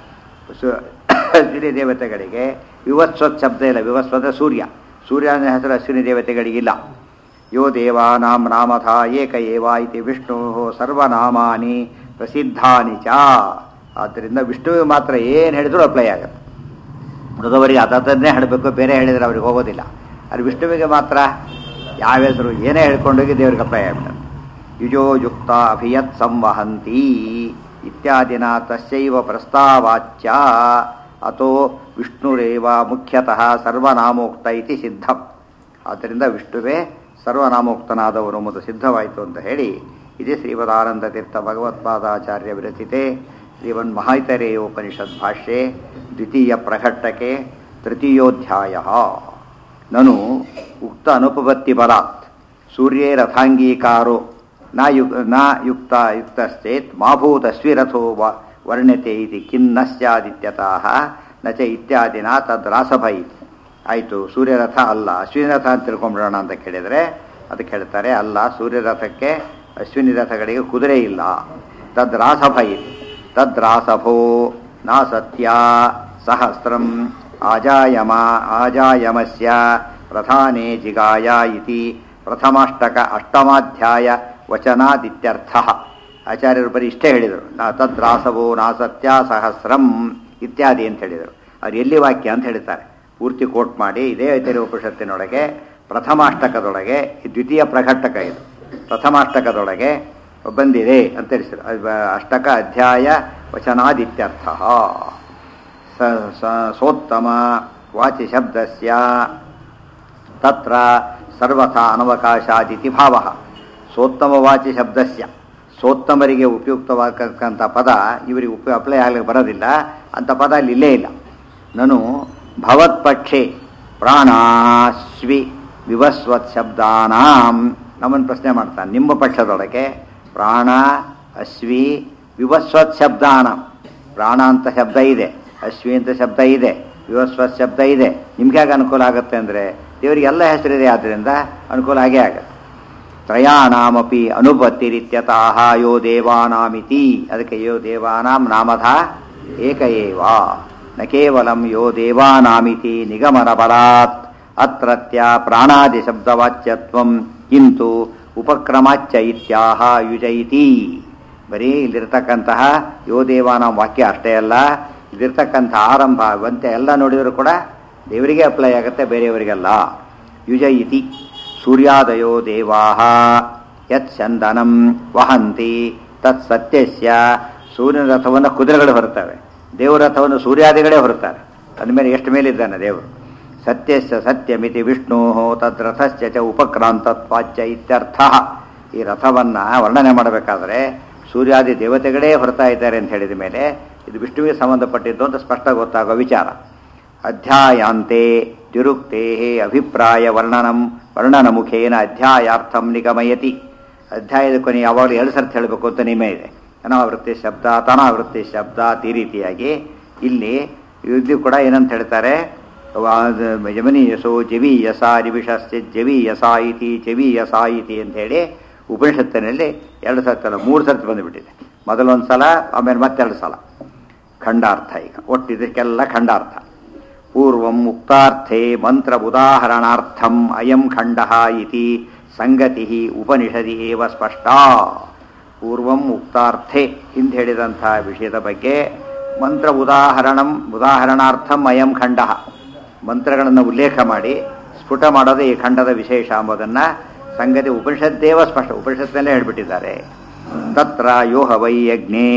ಸು- ಅಶ್ವಿನಿ ದೇವತೆಗಳಿಗೆ ವಿವಸ್ವತ್ ಶಬ್ದ ಇಲ್ಲ ವಿವಸ್ವತ ಸೂರ್ಯ ಸೂರ್ಯನ ಹೆಸರು ಅಶ್ವಿನಿ ದೇವತೆಗಳಿಗಿಲ್ಲ ಯೋ ದೇವಾನಾಂ ನಾಮಥ ಏಕ ಏವ ಇತಿ ವಿಷ್ಣು ಸರ್ವನಾಮಾನಿ ಪ್ರಸಿದ್ಧಾನಿ ಚ ಆದ್ದರಿಂದ ವಿಷ್ಣುವಿಗೆ ಮಾತ್ರ ಏನು ಹೇಳಿದ್ರು ಅಪ್ಲೈ ಆಗುತ್ತೆ ಮೃಗವರಿಗೆ ಅದನ್ನೇ ಹೇಳಬೇಕು ಬೇರೆ ಹೇಳಿದರೆ ಅವ್ರಿಗೆ ಹೋಗೋದಿಲ್ಲ ಅದು ವಿಷ್ಣುವಿಗೆ ಮಾತ್ರ ಯಾವ ಹೆಸರು ಏನೇ ಹೇಳ್ಕೊಂಡೋಗಿ ದೇವ್ರಿಗೆ ಅಪ್ಲೈ ಆಗ್ಬಿಡ್ತಾರೆ ಯುಜೋ ಯುಕ್ತ ಅಭಿಯತ್ ಸಂವಹಂತಿ ಇತ್ಯಾದಿನ ತಸ್ಯೈವ ಪ್ರಸ್ತಾವಾಚ್ಯ ಅಥೋ ವಿಷ್ಣುರೇವ ಮುಖ್ಯತಃ ಸರ್ವನಾಮೋಕ್ತ ಇತಿ ಸಿದ್ಧಂ ಆದ್ದರಿಂದ ವಿಷ್ಣುವೇ ಸರ್ವನಾಮೋಕ್ತನಾದವನು ಮತ್ತು ಸಿದ್ಧವಾಯಿತು ಅಂತ ಹೇಳಿ ಇದೇ ಶ್ರೀಮದಾನಂದ ತೀರ್ಥ ಭಗವತ್ಪಾದಾಚಾರ್ಯ ವಿರಚಿತೆ ಶ್ರೀಮನ್ ಮಹಾೈತರೇಯೋಪನಿಷದ್ ಭಾಷ್ಯೆ ದ್ವಿತೀಯ ಪ್ರಘಟ್ಟಕೆ ತೃತೀಯೋಧ್ಯಾಯ ನನು ಉಕ್ತ ಅನುಪಪತ್ತಿ ಬಲಾತ್ ಸೂರ್ಯೇ ರಥಾಂಗೀಕಾರೋ ನ ಯು ನ ಯುಕ್ತ ಯುಕ್ತಶ್ಚೇತ್ ಮಾಭೂತಸ್ವಿರಥೋ ವ ವರ್ಣ್ಯತೆ ಇತಿ ಕಿನ್ನ ಸ್ಯಾದಿತ್ಯತಃ ನ ಚ ಇತ್ಯಾದಿನ ತದ್ರಾಸಭ ಇತಿ ಆಯಿತು ಸೂರ್ಯರಥ ಅಲ್ಲ ಅಶ್ವಿನಿ ರಥ ಅಂತ ತಿಳ್ಕೊಂಬಿಡೋಣ ಅಂತ ಕೇಳಿದರೆ ಅದಕ್ಕೆ ಹೇಳ್ತಾರೆ ಅಲ್ಲ ಸೂರ್ಯರಥಕ್ಕೆ ಅಶ್ವಿನಿ ರಥಗಳಿಗೆ ಕುದುರೆ ಇಲ್ಲ ತದ್ರಾಸಭ ಇತಿ ತದ್ರಾಸಭೋ ನಾ ಸತ್ಯ ಸಹಸ್ರಂ ಆಜಾಯಮ ಆಜಾಯಮಸ್ಯ ಪ್ರಧಾನೇ ಜಿಗಾಯ ಇತಿ ಪ್ರಥಮಾಷ್ಟಕ ಅಷ್ಟಮಾಧ್ಯಾಯ ವಚನಾದಿತ್ಯರ್ಥ ಆಚಾರ್ಯರು ಬರೀ ಇಷ್ಟೇ ಹೇಳಿದರು ನಾ ತದ್ರಾಸವೋ ನಾ ಸತ್ಯ ಸಹಸ್ರಂ ಇತ್ಯಾದಿ ಅಂತ ಹೇಳಿದರು ಅವ್ರು ಎಲ್ಲಿ ವಾಕ್ಯ ಅಂತ ಹೇಳ್ತಾರೆ ಪೂರ್ತಿ ಕೋಟ್ ಮಾಡಿ ಇದೇ ಐತರಿ ಉಪನಿಷತ್ತಿನೊಳಗೆ ಪ್ರಥಮಾಷ್ಟಕದೊಳಗೆ ಈ ದ್ವಿತೀಯ ಪ್ರಘಟ್ಟಕ ಇದು ಪ್ರಥಮಾಷ್ಟಕದೊಳಗೆ ಬಂದಿದೆ ಅಂತ ತಿಳಿಸಿದ್ರು ಅದು ಅಷ್ಟಕ ಅಧ್ಯಾಯ ವಚನಾದಿತ್ಯರ್ಥ ಸ ಸ- ಸೋತ್ತಮ ವಾಚಿ ಶಬ್ದಸ್ಯ ತತ್ರ ಸರ್ವಥಾ ಅನವಕಾಶಾದಿತಿ ಭಾವ ಸೋತ್ತಮವಾಚಿ ಶಬ್ದಸ್ಯ ಸೋತ್ತಮರಿಗೆ ಉಪಯುಕ್ತವಾಗತಕ್ಕಂಥ ಪದ ಇವರಿಗೆ ಉಪ ಅಪ್ಲೈ ಆಗ್ಲಿಕ್ಕೆ ಬರೋದಿಲ್ಲ ಅಂಥ ಪದ ಅಲ್ಲಿ ಇಲ್ಲೇ ಇಲ್ಲ ನಾನು ಭವತ್ಪಕ್ಷೆ ಪ್ರಾಣಾಶ್ವಿ ವಿವಸ್ವತ್ ಶಬ್ದಾನಾಂ ನಮ್ಮನ್ನು ಪ್ರಶ್ನೆ ಮಾಡ್ತಾನೆ ನಿಮ್ಮ ಪಕ್ಷದೊಳಗೆ ಪ್ರಾಣ ಅಶ್ವಿ ವಿವಸ್ವತ್ ಶಬ್ದಾನಾಂ ಪ್ರಾಣ ಅಂತ ಶಬ್ದ ಇದೆ ಅಶ್ವಿ ಅಂತ ಶಬ್ದ ಇದೆ ವಿವಸ್ವತ್ ಶಬ್ದ ಇದೆ ನಿಮ್ಗೆ ಹೇಗೆ ಅನುಕೂಲ ಆಗುತ್ತೆ ಅಂದರೆ ದೇವರಿಗೆ ಎಲ್ಲ ಹೆಸರಿದೆ ಆದ್ದರಿಂದ ಅನುಕೂಲ ಆಗೇ ಆಗುತ್ತೆ ತ್ರಯಾಣಾಮಪಿ ಅನುಪತ್ತಿರಿತ್ಯತಃ ಯೋ ದೇವಾನಾಮಿತಿ ಅದಕ್ಕೆ ಯೋ ದೇವಾನಾಂ ನಾಮಧ ಏಕ ಏವ ನ ಕೇವಲಂ ಯೋ ದೇವಾನಾಮಿತಿ ನಿಗಮನ ಬಲಾತ್ ಅತ್ರತ್ಯ ಪ್ರಾಣಾದಿ ಶಬ್ದವಾಚ್ಯತ್ವಂ ಕಿಂತು ಉಪಕ್ರಮಾಚ್ಯ ಇತ್ಯಾಹ ಯುಜಯಿತಿ ಬರೀ ಇಲ್ಲಿರ್ತಕ್ಕಂತಹ ಯೋ ದೇವಾನಾಂ ವಾಕ್ಯ ಅಷ್ಟೇ ಅಲ್ಲ ಇಲ್ಲಿರ್ತಕ್ಕಂಥ ಆರಂಭ ವಂತೆ ಎಲ್ಲ ನೋಡಿದರೂ ಕೂಡ ದೇವರಿಗೆ ಅಪ್ಲೈ ಆಗುತ್ತೆ ಬೇರೆಯವರಿಗೆಲ್ಲ ಯುಜಯಿತಿ ಸೂರ್ಯಾದಯೋ ದೇವಾ ಯತ್ ಚಂದನಂ ವಹಂತಿ ತತ್ ಸತ್ಯಸ್ಯ ಸೂರ್ಯನ ರಥವನ್ನು ಕುದುರೆಗಳು ಹೊರತವೆ ದೇವರ ರಥವನ್ನು ಸೂರ್ಯಾದಿಗಳೇ ಹೊರತಾರೆ ಅಂದಮೇಲೆ ಎಷ್ಟು ಮೇಲಿದ್ದಾನೆ ದೇವರು ಸತ್ಯಸ್ಯ ಸತ್ಯಮಿತಿ ವಿಷ್ಣು ತದ್ರಥಶ್ಚ ಚ ಉಪಕ್ರಾಂತತ್ವಾಚ್ಯ ಇತ್ಯರ್ಥ ಈ ರಥವನ್ನು ವರ್ಣನೆ ಮಾಡಬೇಕಾದ್ರೆ ಸೂರ್ಯಾದಿ ದೇವತೆಗಳೇ ಹೊರತಾ ಇದ್ದಾರೆ ಅಂತ ಹೇಳಿದ ಮೇಲೆ ಇದು ವಿಷ್ಣುವಿಗೆ ಸಂಬಂಧಪಟ್ಟಿದ್ದು ಅಂತ ಸ್ಪಷ್ಟ ಗೊತ್ತಾಗೋ ವಿಚಾರ ಅಧ್ಯಾಯಾಂತೆ ತಿರುಕ್ತೆ ಅಭಿಪ್ರಾಯ ವರ್ಣನಂ ವರ್ಣನ ಮುಖೇನ ಅಧ್ಯಾಯಾರ್ಥಂ ನಿಗಮಯತಿ ಅಧ್ಯಾಯದ ಕೊನೆ ಯಾವಾಗಲೂ ಎರಡು ಸರ್ತಿ ಹೇಳಬೇಕು ಅಂತ ನಿಯಮ ಇದೆ ಅನಾವೃತ್ತಿ ಶಬ್ದ ತನಾವೃತ್ತಿ ಶಬ್ದ ಈ ರೀತಿಯಾಗಿ ಇಲ್ಲಿ ಇಲ್ಲಿ ಕೂಡ ಏನಂತ ಹೇಳ್ತಾರೆ ವಾ- ಯಮನೀಯಸೋ ಜವೀಯಸ ನಿಮಿಷಸ್ಯ ಜವೀಯಸ ಇತಿ ಜವೀಯಸ ಇತಿ ಅಂತ ಹೇಳಿ ಉಪನಿಷತ್ತಿನಲ್ಲಿ ಎರಡು ಸರ್ತಿ ಅಲ್ಲ ಮೂರು ಸರ್ತಿ ಬಂದುಬಿಟ್ಟಿದೆ ಮೊದಲೊಂದು ಸಲ ಆಮೇಲೆ ಮತ್ತೆರಡು ಸಲ ಖಂಡಾರ್ಥ ಈಗ ಒಟ್ಟು ಇದಕ್ಕೆಲ್ಲ ಖಂಡಾರ್ಥ ಪೂರ್ವಂ ಮುಕ್ತಾರ್ಥೆ ಮಂತ್ರ ಉದಾಹರಣಾರ್ಥಂ ಅಯಂ ಖಂಡ ಇತಿ ಸಂಗತಿ ಉಪನಿಷದಿ ಏವ ಸ್ಪಷ್ಟ ಪೂರ್ವಂ ಮುಕ್ತಾರ್ಥೆ ಹಿಂದೆ ಹೇಳಿದಂಥ ವಿಷಯದ ಬಗ್ಗೆ ಮಂತ್ರ ಉದಾಹರಣಂ ಉದಾಹರಣಾರ್ಥಂ ಅಯಂ ಖಂಡ ಮಂತ್ರಗಳನ್ನು ಉಲ್ಲೇಖ ಮಾಡಿ ಸ್ಫುಟ ಮಾಡೋದೇ ಈ ಖಂಡದ ವಿಶೇಷ ಎಂಬುದನ್ನು ಸಂಗತಿ ಉಪನಿಷದ್ದೇವ ಸ್ಪಷ್ಟ ಉಪನಿಷತ್ನಲ್ಲೇ ಹೇಳ್ಬಿಟ್ಟಿದ್ದಾರೆ ತತ್ರ ಯೋಹ ವೈ ಯಜ್ಞೆ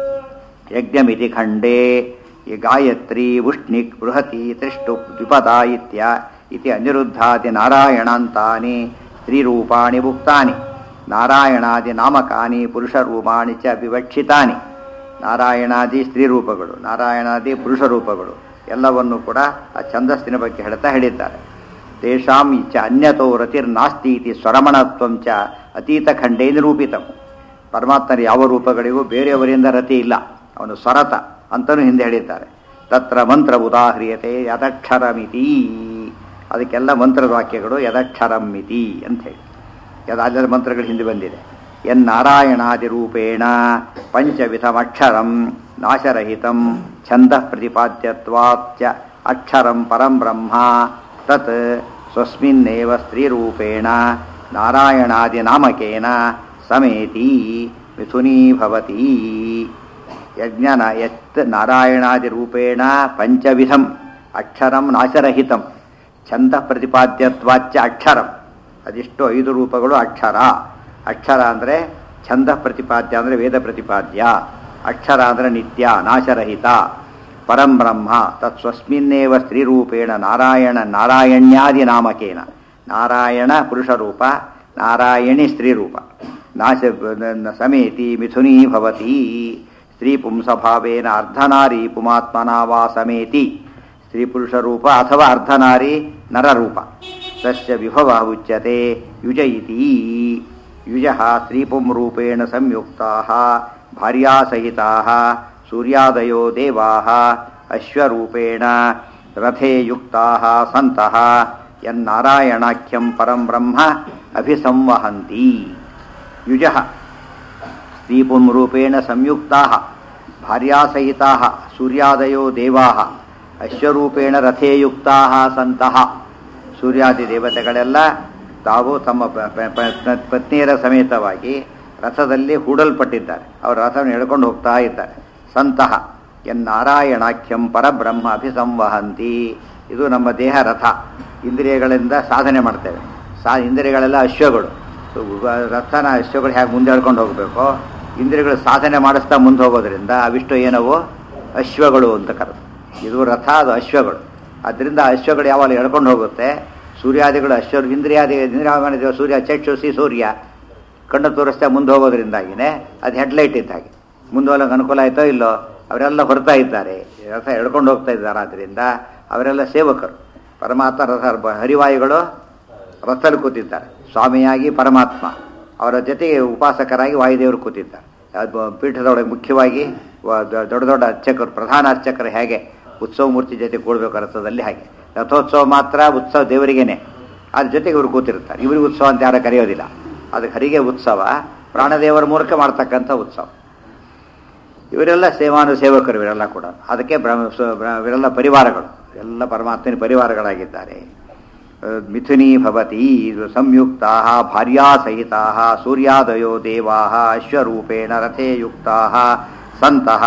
ಯಜ್ಞಮಿತಿ ಖಂಡೇ ಈ ಗಾಯತ್ರಿ ಉಷ್ಣಿಕ್ ಬೃಹತಿ ತ್ರಿಷ್ಟು ದ್ವಿಪದ ಇತ್ಯ ಇತಿ ಅನಿರುದ್ಧಾದಿ ನಾರಾಯಣಾಂತಾನಿ ಸ್ತ್ರೀರೂಪಾಣಿ ಭುಕ್ತಾನಿ ನಾರಾಯಣಾದಿ ನಾಮಕಾನಿ ಪುರುಷರೂಪಾಣಿ ಚ ವಿವಕ್ಷಿತಾನಿ ನಾರಾಯಣಾದಿ ಸ್ತ್ರೀರೂಪಗಳು ನಾರಾಯಣಾದಿ ಪುರುಷ ರೂಪಗಳು ಎಲ್ಲವನ್ನು ಕೂಡ ಆ ಛಂದಸ್ಸಿನ ಬಗ್ಗೆ ಹೇಳ್ತಾ ಹೇಳಿದ್ದಾರೆ ತೇಷಾಂ ಚ ಅನ್ಯತೋ ರತಿರ್ನಾಸ್ತಿ ಇತಿ ಸ್ವರಮಣತ್ವಂ ಚ ಅತೀತ ಖಂಡೇ ನಿರೂಪಿತಂ ಪರಮಾತ್ಮನ ಯಾವ ರೂಪಗಳಿಗೂ ಬೇರೆಯವರಿಂದ ರತಿ ಇಲ್ಲ ಅವನು ಸ್ವರತ ಅಂತಲೂ ಹಿಂದೆ ಹೇಳಿದ್ದಾರೆ ತತ್ರ ಮಂತ್ರ ಉದಾಹ್ರಿಯತೆ ಯದಕ್ಷರಮಿತಿ ಅದಕ್ಕೆಲ್ಲ ಮಂತ್ರದ ವಾಕ್ಯಗಳು ಯದಕ್ಷರಮಿತಿ ಅಂತ ಹೇಳಿ ಯದಾದ ಮಂತ್ರಗಳು ಹಿಂದೆ ಬಂದಿದೆ ಎನ್ನಾರಾಯಣಾದಿ ರೂಪೇಣ ಪಂಚವಿಧಮಕ್ಷರಂ ನಾಶರಹಿತಂ ಛಂದ ಪ್ರತಿಪಾದ್ಯತ್ವಾಚ್ಚ ಅಕ್ಷರಂ ಪರಂ ಬ್ರಹ್ಮ ತತ್ ಸ್ವಸ್ಮಿನ್ನೇವ ಸ್ತ್ರೀರೂಪೇಣ ನಾರಾಯಣಾದಿ ನಾಮಕೇನ ಸಮೇತಿ ಮಿಥುನೀಭವತಿ ಯಜ್ಞನ ಯತ್ ನಾರಾಯಣಾದಿ ರೂಪೇಣ ಪಂಚವಿಧಂ ಅಕ್ಷರಂ ನಾಶರಹಿತಂ ಛಂದ ಪ್ರತಿಪಾದ್ಯತ್ವಾಚ್ಚ ಅಕ್ಷರಂ ಅದಿಷ್ಟು ಐದು ರೂಪಗಳು ಅಕ್ಷರ ಅಕ್ಷರ ಅಂದರೆ ಛಂದ ಪ್ರತಿಪಾದ್ಯ ಅಂದರೆ ವೇದ ಪ್ರತಿಪಾದ್ಯ ಅಕ್ಷರ ಅಂದರೆ ನಿತ್ಯ ನಾಶರಹಿತ ಪರಂ ಬ್ರಹ್ಮ ತತ್ ಸ್ವಸ್ಮಿನ್ನೇವ ಸ್ತ್ರೀರೂಪೇಣ ನಾರಾಯಣ ನಾರಾಯಣ್ಯಾದಿ ನಾಮಕೇನ ನಾರಾಯಣ ಪುರುಷರೂಪ ನಾರಾಯಣಿ ಸ್ತ್ರೀರೂಪ ನಾಶ ಸಮೇತಿ ಮಿಥುನೀ ಭವತಿ ಸ್ತ್ರೀ ಪುಂಸಭಾವೇನ ಅರ್ಧನಾರಿ ಪುಮಾತ್ಮನಾ ವಾ ಸಮೇತಿ ಸ್ತ್ರೀ ಪುರುಷರೂಪ ಅಥವಾ ಅರ್ಧನಾರಿ ನರರೂಪ ತಸ್ಯ ವಿಭವ ಉಚ್ಯತೆ ಯುಜ ಇತಿ ಯುಜ ಸ್ತ್ರೀಪುಂ ರೂಪೇಣ ಸಂಯುಕ್ತಾ ಭಾರ್ಯಾಸಹಿತಾ ಸೂರ್ಯಾದಯೋ ದೇವಾ ಅಶ್ವರೂಪೇಣ ರಥೇ ಯುಕ್ತಾ ಸಂತಹ ಯನ್ನಾರಾಯಣಾಖ್ಯಂ ಪರಂ ಬ್ರಹ್ಮ ಅಭಿಸಂವಹಂತಿ ಯುಜ ಸ್ತ್ರೀಪುಂ ರೂಪೇಣ ಸಂಯುಕ್ತಾ ಭಾರ್ಯಾಸಹಿತಾ ಸೂರ್ಯಾದಯೋ ದೇವಾ ಅಶ್ವರೂಪೇಣ ರಥೇ ಯುಕ್ತಾ ಸಂತಹ ಸೂರ್ಯಾದಿ ದೇವತೆಗಳೆಲ್ಲ ತಾವು ತಮ್ಮ ಪ- ಪ- ಪ- ಪತ್ನಿಯರ ಸಮೇತವಾಗಿ ರಥದಲ್ಲಿ ಹೂಡಲ್ಪಟ್ಟಿದ್ದಾರೆ ಅವರ ರಥವನ್ನು ಎಳ್ಕೊಂಡು ಹೋಗ್ತಾ ಇದ್ದಾರೆ ಸಂತಹ ಎನ್ನಾರಾಯಣಾಖ್ಯಂ ಪರಬ್ರಹ್ಮ ಅಭಿಸಂವಹಂತಿ ಇದು ನಮ್ಮ ದೇಹ ರಥ ಇಂದ್ರಿಯಗಳಿಂದ ಸಾಧನೆ ಮಾಡ್ತೇವೆ ಸಾ ಇಂದ್ರಿಯಗಳೆಲ್ಲ ಅಶ್ವಗಳು ರಥನ ಅಶ್ವಗಳು ಹೇಗೆ ಮುಂದೆ ಹೇಳ್ಕೊಂಡು ಹೋಗಬೇಕು ಇಂದ್ರಿಯಗಳು ಸಾಧನೆ ಮಾಡಿಸ್ತಾ ಮುಂದೆ ಹೋಗೋದ್ರಿಂದ ಅವಿಷ್ಟು ಏನವು ಅಶ್ವಗಳು ಅಂತ ಕರೆದು ಇದು ರಥ ಅದು ಅಶ್ವಗಳು ಅದರಿಂದ ಅಶ್ವಗಳು ಯಾವಾಗ ಎಳ್ಕೊಂಡು ಹೋಗುತ್ತೆ ಸೂರ್ಯಾದಿಗಳು ಅಶ್ವ ಇಂದ್ರಿಯಾದಿ ಇಂದ್ರಿಯ ಸೂರ್ಯ ಚಕ್ಷುಸಿ ಸೂರ್ಯ ಕಣ್ಣು ತೋರಿಸ್ತಾ ಮುಂದೆ ಹೋಗೋದ್ರಿಂದಾಗಿನೇ ಅದು ಹೆಡ್ಲೈಟ್ ಇದ್ದ ಹಾಗೆ ಮುಂದೆ ಹೋಗಕ್ಕೆ ಅನುಕೂಲ ಆಯ್ತೋ ಇಲ್ಲೋ ಅವರೆಲ್ಲ ಹೊರತಾ ಇದ್ದಾರೆ ರಥ ಎಳ್ಕೊಂಡು ಹೋಗ್ತಾ ಇದ್ದಾರೆ ಆದ್ದರಿಂದ ಅವರೆಲ್ಲ ಸೇವಕರು ಪರಮಾತ್ಮ ರಥ ಹರಿವಾಯುಗಳು ರಥದಲ್ಲಿ ಕೂತಿದ್ದಾರೆ ಸ್ವಾಮಿಯಾಗಿ ಪರಮಾತ್ಮ ಅವರ ಜೊತೆಗೆ ಉಪಾಸಕರಾಗಿ ವಾಯುದೇವರು ಕೂತಿದ್ದಾರೆ ಅದು ಪೀಠದೊಳಗೆ ಮುಖ್ಯವಾಗಿ ವ- ದ- ದೊಡ್ಡ ದೊಡ್ಡ ಅರ್ಚಕರು ಪ್ರಧಾನ ಅರ್ಚಕರು ಹೇಗೆ ಉತ್ಸವ ಮೂರ್ತಿ ಜೊತೆ ಕೂಡಬೇಕು ರಥದಲ್ಲಿ ಹಾಗೆ ರಥೋತ್ಸವ ಮಾತ್ರ ಉತ್ಸವ ದೇವರಿಗೇನೆ ಅದ್ರ ಜೊತೆಗೆ ಇವರು ಕೂತಿರ್ತಾರೆ ಇವರಿಗೆ ಉತ್ಸವ ಅಂತ ಯಾರು ಕರೆಯೋದಿಲ್ಲ ಅದಕ್ಕೆ ಹರಿಗೆ ಉತ್ಸವ ಪ್ರಾಣದೇವರ ಮೂಲಕ ಮಾಡ್ತಕ್ಕಂಥ ಉತ್ಸವ ಇವರೆಲ್ಲ ಸೇವಾನು ಸೇವಕರು ಇವರೆಲ್ಲ ಕೂಡ ಅದಕ್ಕೆ ಬ್ರಹ್ಮ ಸ- ಬ್ರ- ಇವರೆಲ್ಲ ಪರಿವಾರಗಳು ಎಲ್ಲ ಪರಮಾತ್ಮನ ಪರಿವಾರಗಳಾಗಿದ್ದಾರೆ ಅಹ್, ಮಿಥುನೀ ಭವತಿ ಇದು ಸಂಯುಕ್ತಾ ಭಾರ್ಯಾ ಸಹಿತಾ ಸೂರ್ಯಾದಯೋ ದೇವಾ ಅಶ್ವರೂಪೇಣ ರಥೇ ಯುಕ್ತಾ ಸಂತಹ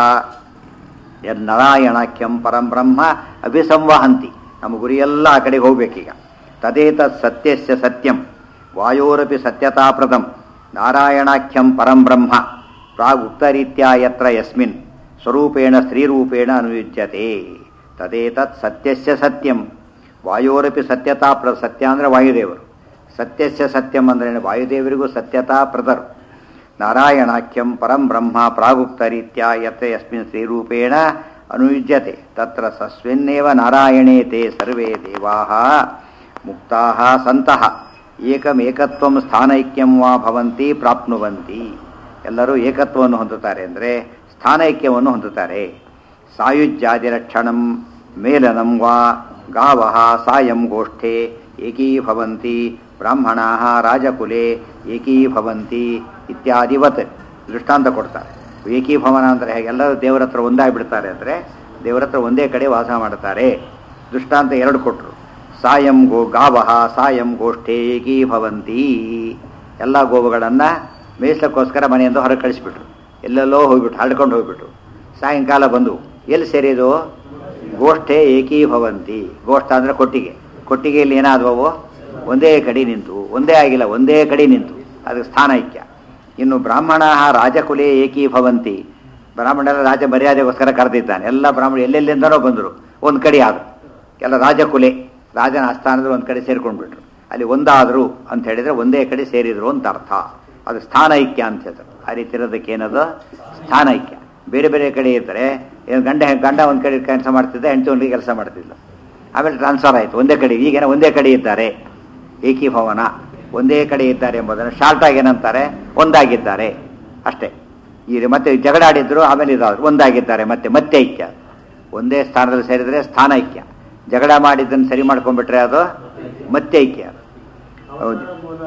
ಯನ್ನಾರಾಯಣಾಖ್ಯಂ ಪರಂ ಬ್ರಹ್ಮ ಅಭಿಸಂವಹಂತಿ ನಮ್ಮ ಗುರಿಯೆಲ್ಲ ಆ ಕಡೆಗೆ ಹೋಗ್ಬೇಕೀಗ ತದೇತತ್ ಸತ್ಯಸ್ಯ ಸತ್ಯಂ ವಾಯೋರಪಿ ಸತ್ಯತಾಪ್ರದಂ ನಾರಾಯಣಾಖ್ಯಂ ಪರಂ ಬ್ರಹ್ಮ ಪ್ರಾಗುಕ್ತರೀತ್ಯಾ ಯತ್ರ ಯಸ್ಮಿನ್ ಸ್ವರೂಪೇಣ ಸ್ತ್ರೀರೂಪೇಣ ಅನುಯುಜ್ಯತೆ ತದೇತತ್ ಸತ್ಯಸ್ಯ ಸತ್ಯಂ ವಾಯೋರಪಿ ಸತ್ಯತಾಪ್ರ ಸತ್ಯ ಅಂದರೆ ವಾಯುದೇವರು ಸತ್ಯಸ್ಯ ಸತ್ಯಂ ಅಂದ್ರೆ ವಾಯುದೇವರಿಗೂ ಸತ್ಯತಾ ಪ್ರದರು ನಾರಾಯಣಾಖ್ಯಂ ಪರಂ ಬ್ರಹ್ಮ ಪ್ರಾಗುಕ್ತ ರೀತ್ಯ ಯತ್ ಯಸ್ಮಿನ್ ಶ್ರೀರೂಪೇಣ ಅನುಯುಜ್ಯತೆ ತತ್ರ ಸಸ್ಮಿನ್ನೇವ ನಾರಾಯಣೇ ತೇ ಸರ್ವೇ ದೇವಾಃ ಮುಕ್ತಾಃ ಸಂತಃ ಏಕಮೇಕತ್ವಂ ಸ್ಥಾನೈಕ್ಯಂ ವಾ ಭವಂತಿ ಪ್ರಾಪ್ನುವಂತಿ ಎಲ್ಲರೂ ಏಕತ್ವವನ್ನು ಹೊಂದುತ್ತಾರೆ ಅಂದರೆ ಸ್ಥಾನೈಕ್ಯವನ್ನು ಹೊಂದುತ್ತಾರೆ ಸಾಯುಜ್ಯಾದಿರಕ್ಷಣಂ ಮೇಲನಂ ವಾ ಗಾವಃ ಸಾಯಂ ಗೋಷ್ಠೆ ಏಕೀಭವಂತಿ ಬ್ರಾಹ್ಮಣಾಃ ರಾಜಕುಲೆ ಏಕೀಭವಂತಿ ಇತ್ಯಾದಿವತ್ ದೃಷ್ಟಾಂತ ಕೊಡ್ತಾರೆ ಏಕೀಭವನ ಅಂದರೆ ಹೇಗೆ ಎಲ್ಲರೂ ದೇವರ ಹತ್ರ ಒಂದಾಗಿಬಿಡ್ತಾರೆ ಅಂದರೆ ದೇವರ ಹತ್ರ ಒಂದೇ ಕಡೆ ವಾಸ ಮಾಡ್ತಾರೆ ದೃಷ್ಟಾಂತ ಎರಡು ಕೊಟ್ಟರು ಸಾಯಂ ಗೋ ಗಾವಃ ಸಾಯಂ ಗೋಷ್ಠೆ ಏಕೀಭವಂತಿ ಎಲ್ಲ ಗೋವುಗಳನ್ನು ಮೇಯಿಸ್ಲಿಕ್ಕೋಸ್ಕರ ಮನೆಯಿಂದ ಹೊರಗೆ ಕಳಿಸ್ಬಿಟ್ರು ಎಲ್ಲೆಲ್ಲೋ ಹೋಗ್ಬಿಟ್ಟು ಹರಡ್ಕೊಂಡು ಹೋಗ್ಬಿಟ್ರು ಸಾಯಂಕಾಲ ಬಂದು ಎಲ್ಲಿ ಸೇರಿದು ಗೋಷ್ಠೆ ಏಕೀಭವಂತಿ ಗೋಷ್ಠ ಅಂದರೆ ಕೊಟ್ಟಿಗೆ ಕೊಟ್ಟಿಗೆಯಲ್ಲಿ ಏನಾದವು ಒಂದೇ ಕಡೆ ನಿಂತು ಒಂದೇ ಆಗಿಲ್ಲ ಒಂದೇ ಕಡೆ ನಿಂತು ಅದಕ್ಕೆ ಸ್ಥಾನ ಐಕ್ಯ ಇನ್ನು ಬ್ರಾಹ್ಮಣ ರಾಜಕುಲೆ ಏಕೀಭವಂತಿ ಬ್ರಾಹ್ಮಣರ ರಾಜ ಮರ್ಯಾದೆಗೋಸ್ಕರ ಕರೆದಿದ್ದಾನೆ ಎಲ್ಲ ಬ್ರಾಹ್ಮಣ ಎಲ್ಲೆಲ್ಲಿಂದನೋ ಬಂದರು ಒಂದು ಕಡೆ ಆದರು ಎಲ್ಲ ರಾಜಕುಲೆ ರಾಜನ ಆಸ್ಥಾನದಲ್ಲಿ ಒಂದು ಕಡೆ ಸೇರ್ಕೊಂಡ್ಬಿಟ್ರು ಅಲ್ಲಿ ಒಂದಾದರು ಅಂತ ಹೇಳಿದರೆ ಒಂದೇ ಕಡೆ ಸೇರಿದ್ರು ಅಂತ ಅರ್ಥ ಅದು ಸ್ಥಾನ ಐಕ್ಯ ಅಂತ ಹೇಳ್ತಾರೆ ಆ ರೀತಿ ಇರೋದಕ್ಕೆ ಏನದು ಸ್ಥಾನ ಐಕ್ಯ ಬೇರೆ ಬೇರೆ ಕಡೆ ಇರ್ತಾರೆ ಏನು ಗಂಡ ಗಂಡ ಒಂದು ಕಡೆ ಕೆಲಸ ಮಾಡ್ತಿದ್ದ ಹೆಂಡತಿ ಒಂದು ಕೆಲಸ ಮಾಡ್ತಿದ್ಲು ಆಮೇಲೆ ಟ್ರಾನ್ಸ್ಫರ್ ಆಯಿತು ಒಂದೇ ಕಡೆ ಈಗೇನೋ ಒಂದೇ ಕಡೆ ಇದ್ದಾರೆ ಏಕೀಭವನ ಒಂದೇ ಕಡೆ ಇದ್ದಾರೆ ಎಂಬುದನ್ನು ಶಾರ್ಟ್ ಆಗಿ ಏನಂತಾರೆ ಒಂದಾಗಿದ್ದಾರೆ ಅಷ್ಟೇ ಈ ಮತ್ತೆ ಜಗಳ ಆಡಿದ್ರು ಆಮೇಲೆ ಇದಾದ್ರು ಒಂದಾಗಿದ್ದಾರೆ ಮತ್ತೆ ಮತ್ತೆ ಐಕ್ಯ ಒಂದೇ ಸ್ಥಾನದಲ್ಲಿ ಸೇರಿದ್ರೆ ಸ್ಥಾನ ಐಕ್ಯ ಜಗಳ ಮಾಡಿದ್ದನ್ನು ಸರಿ ಮಾಡ್ಕೊಂಡ್ಬಿಟ್ರೆ ಅದು ಮತ್ತೆ ಐಕ್ಯ ಹೌದು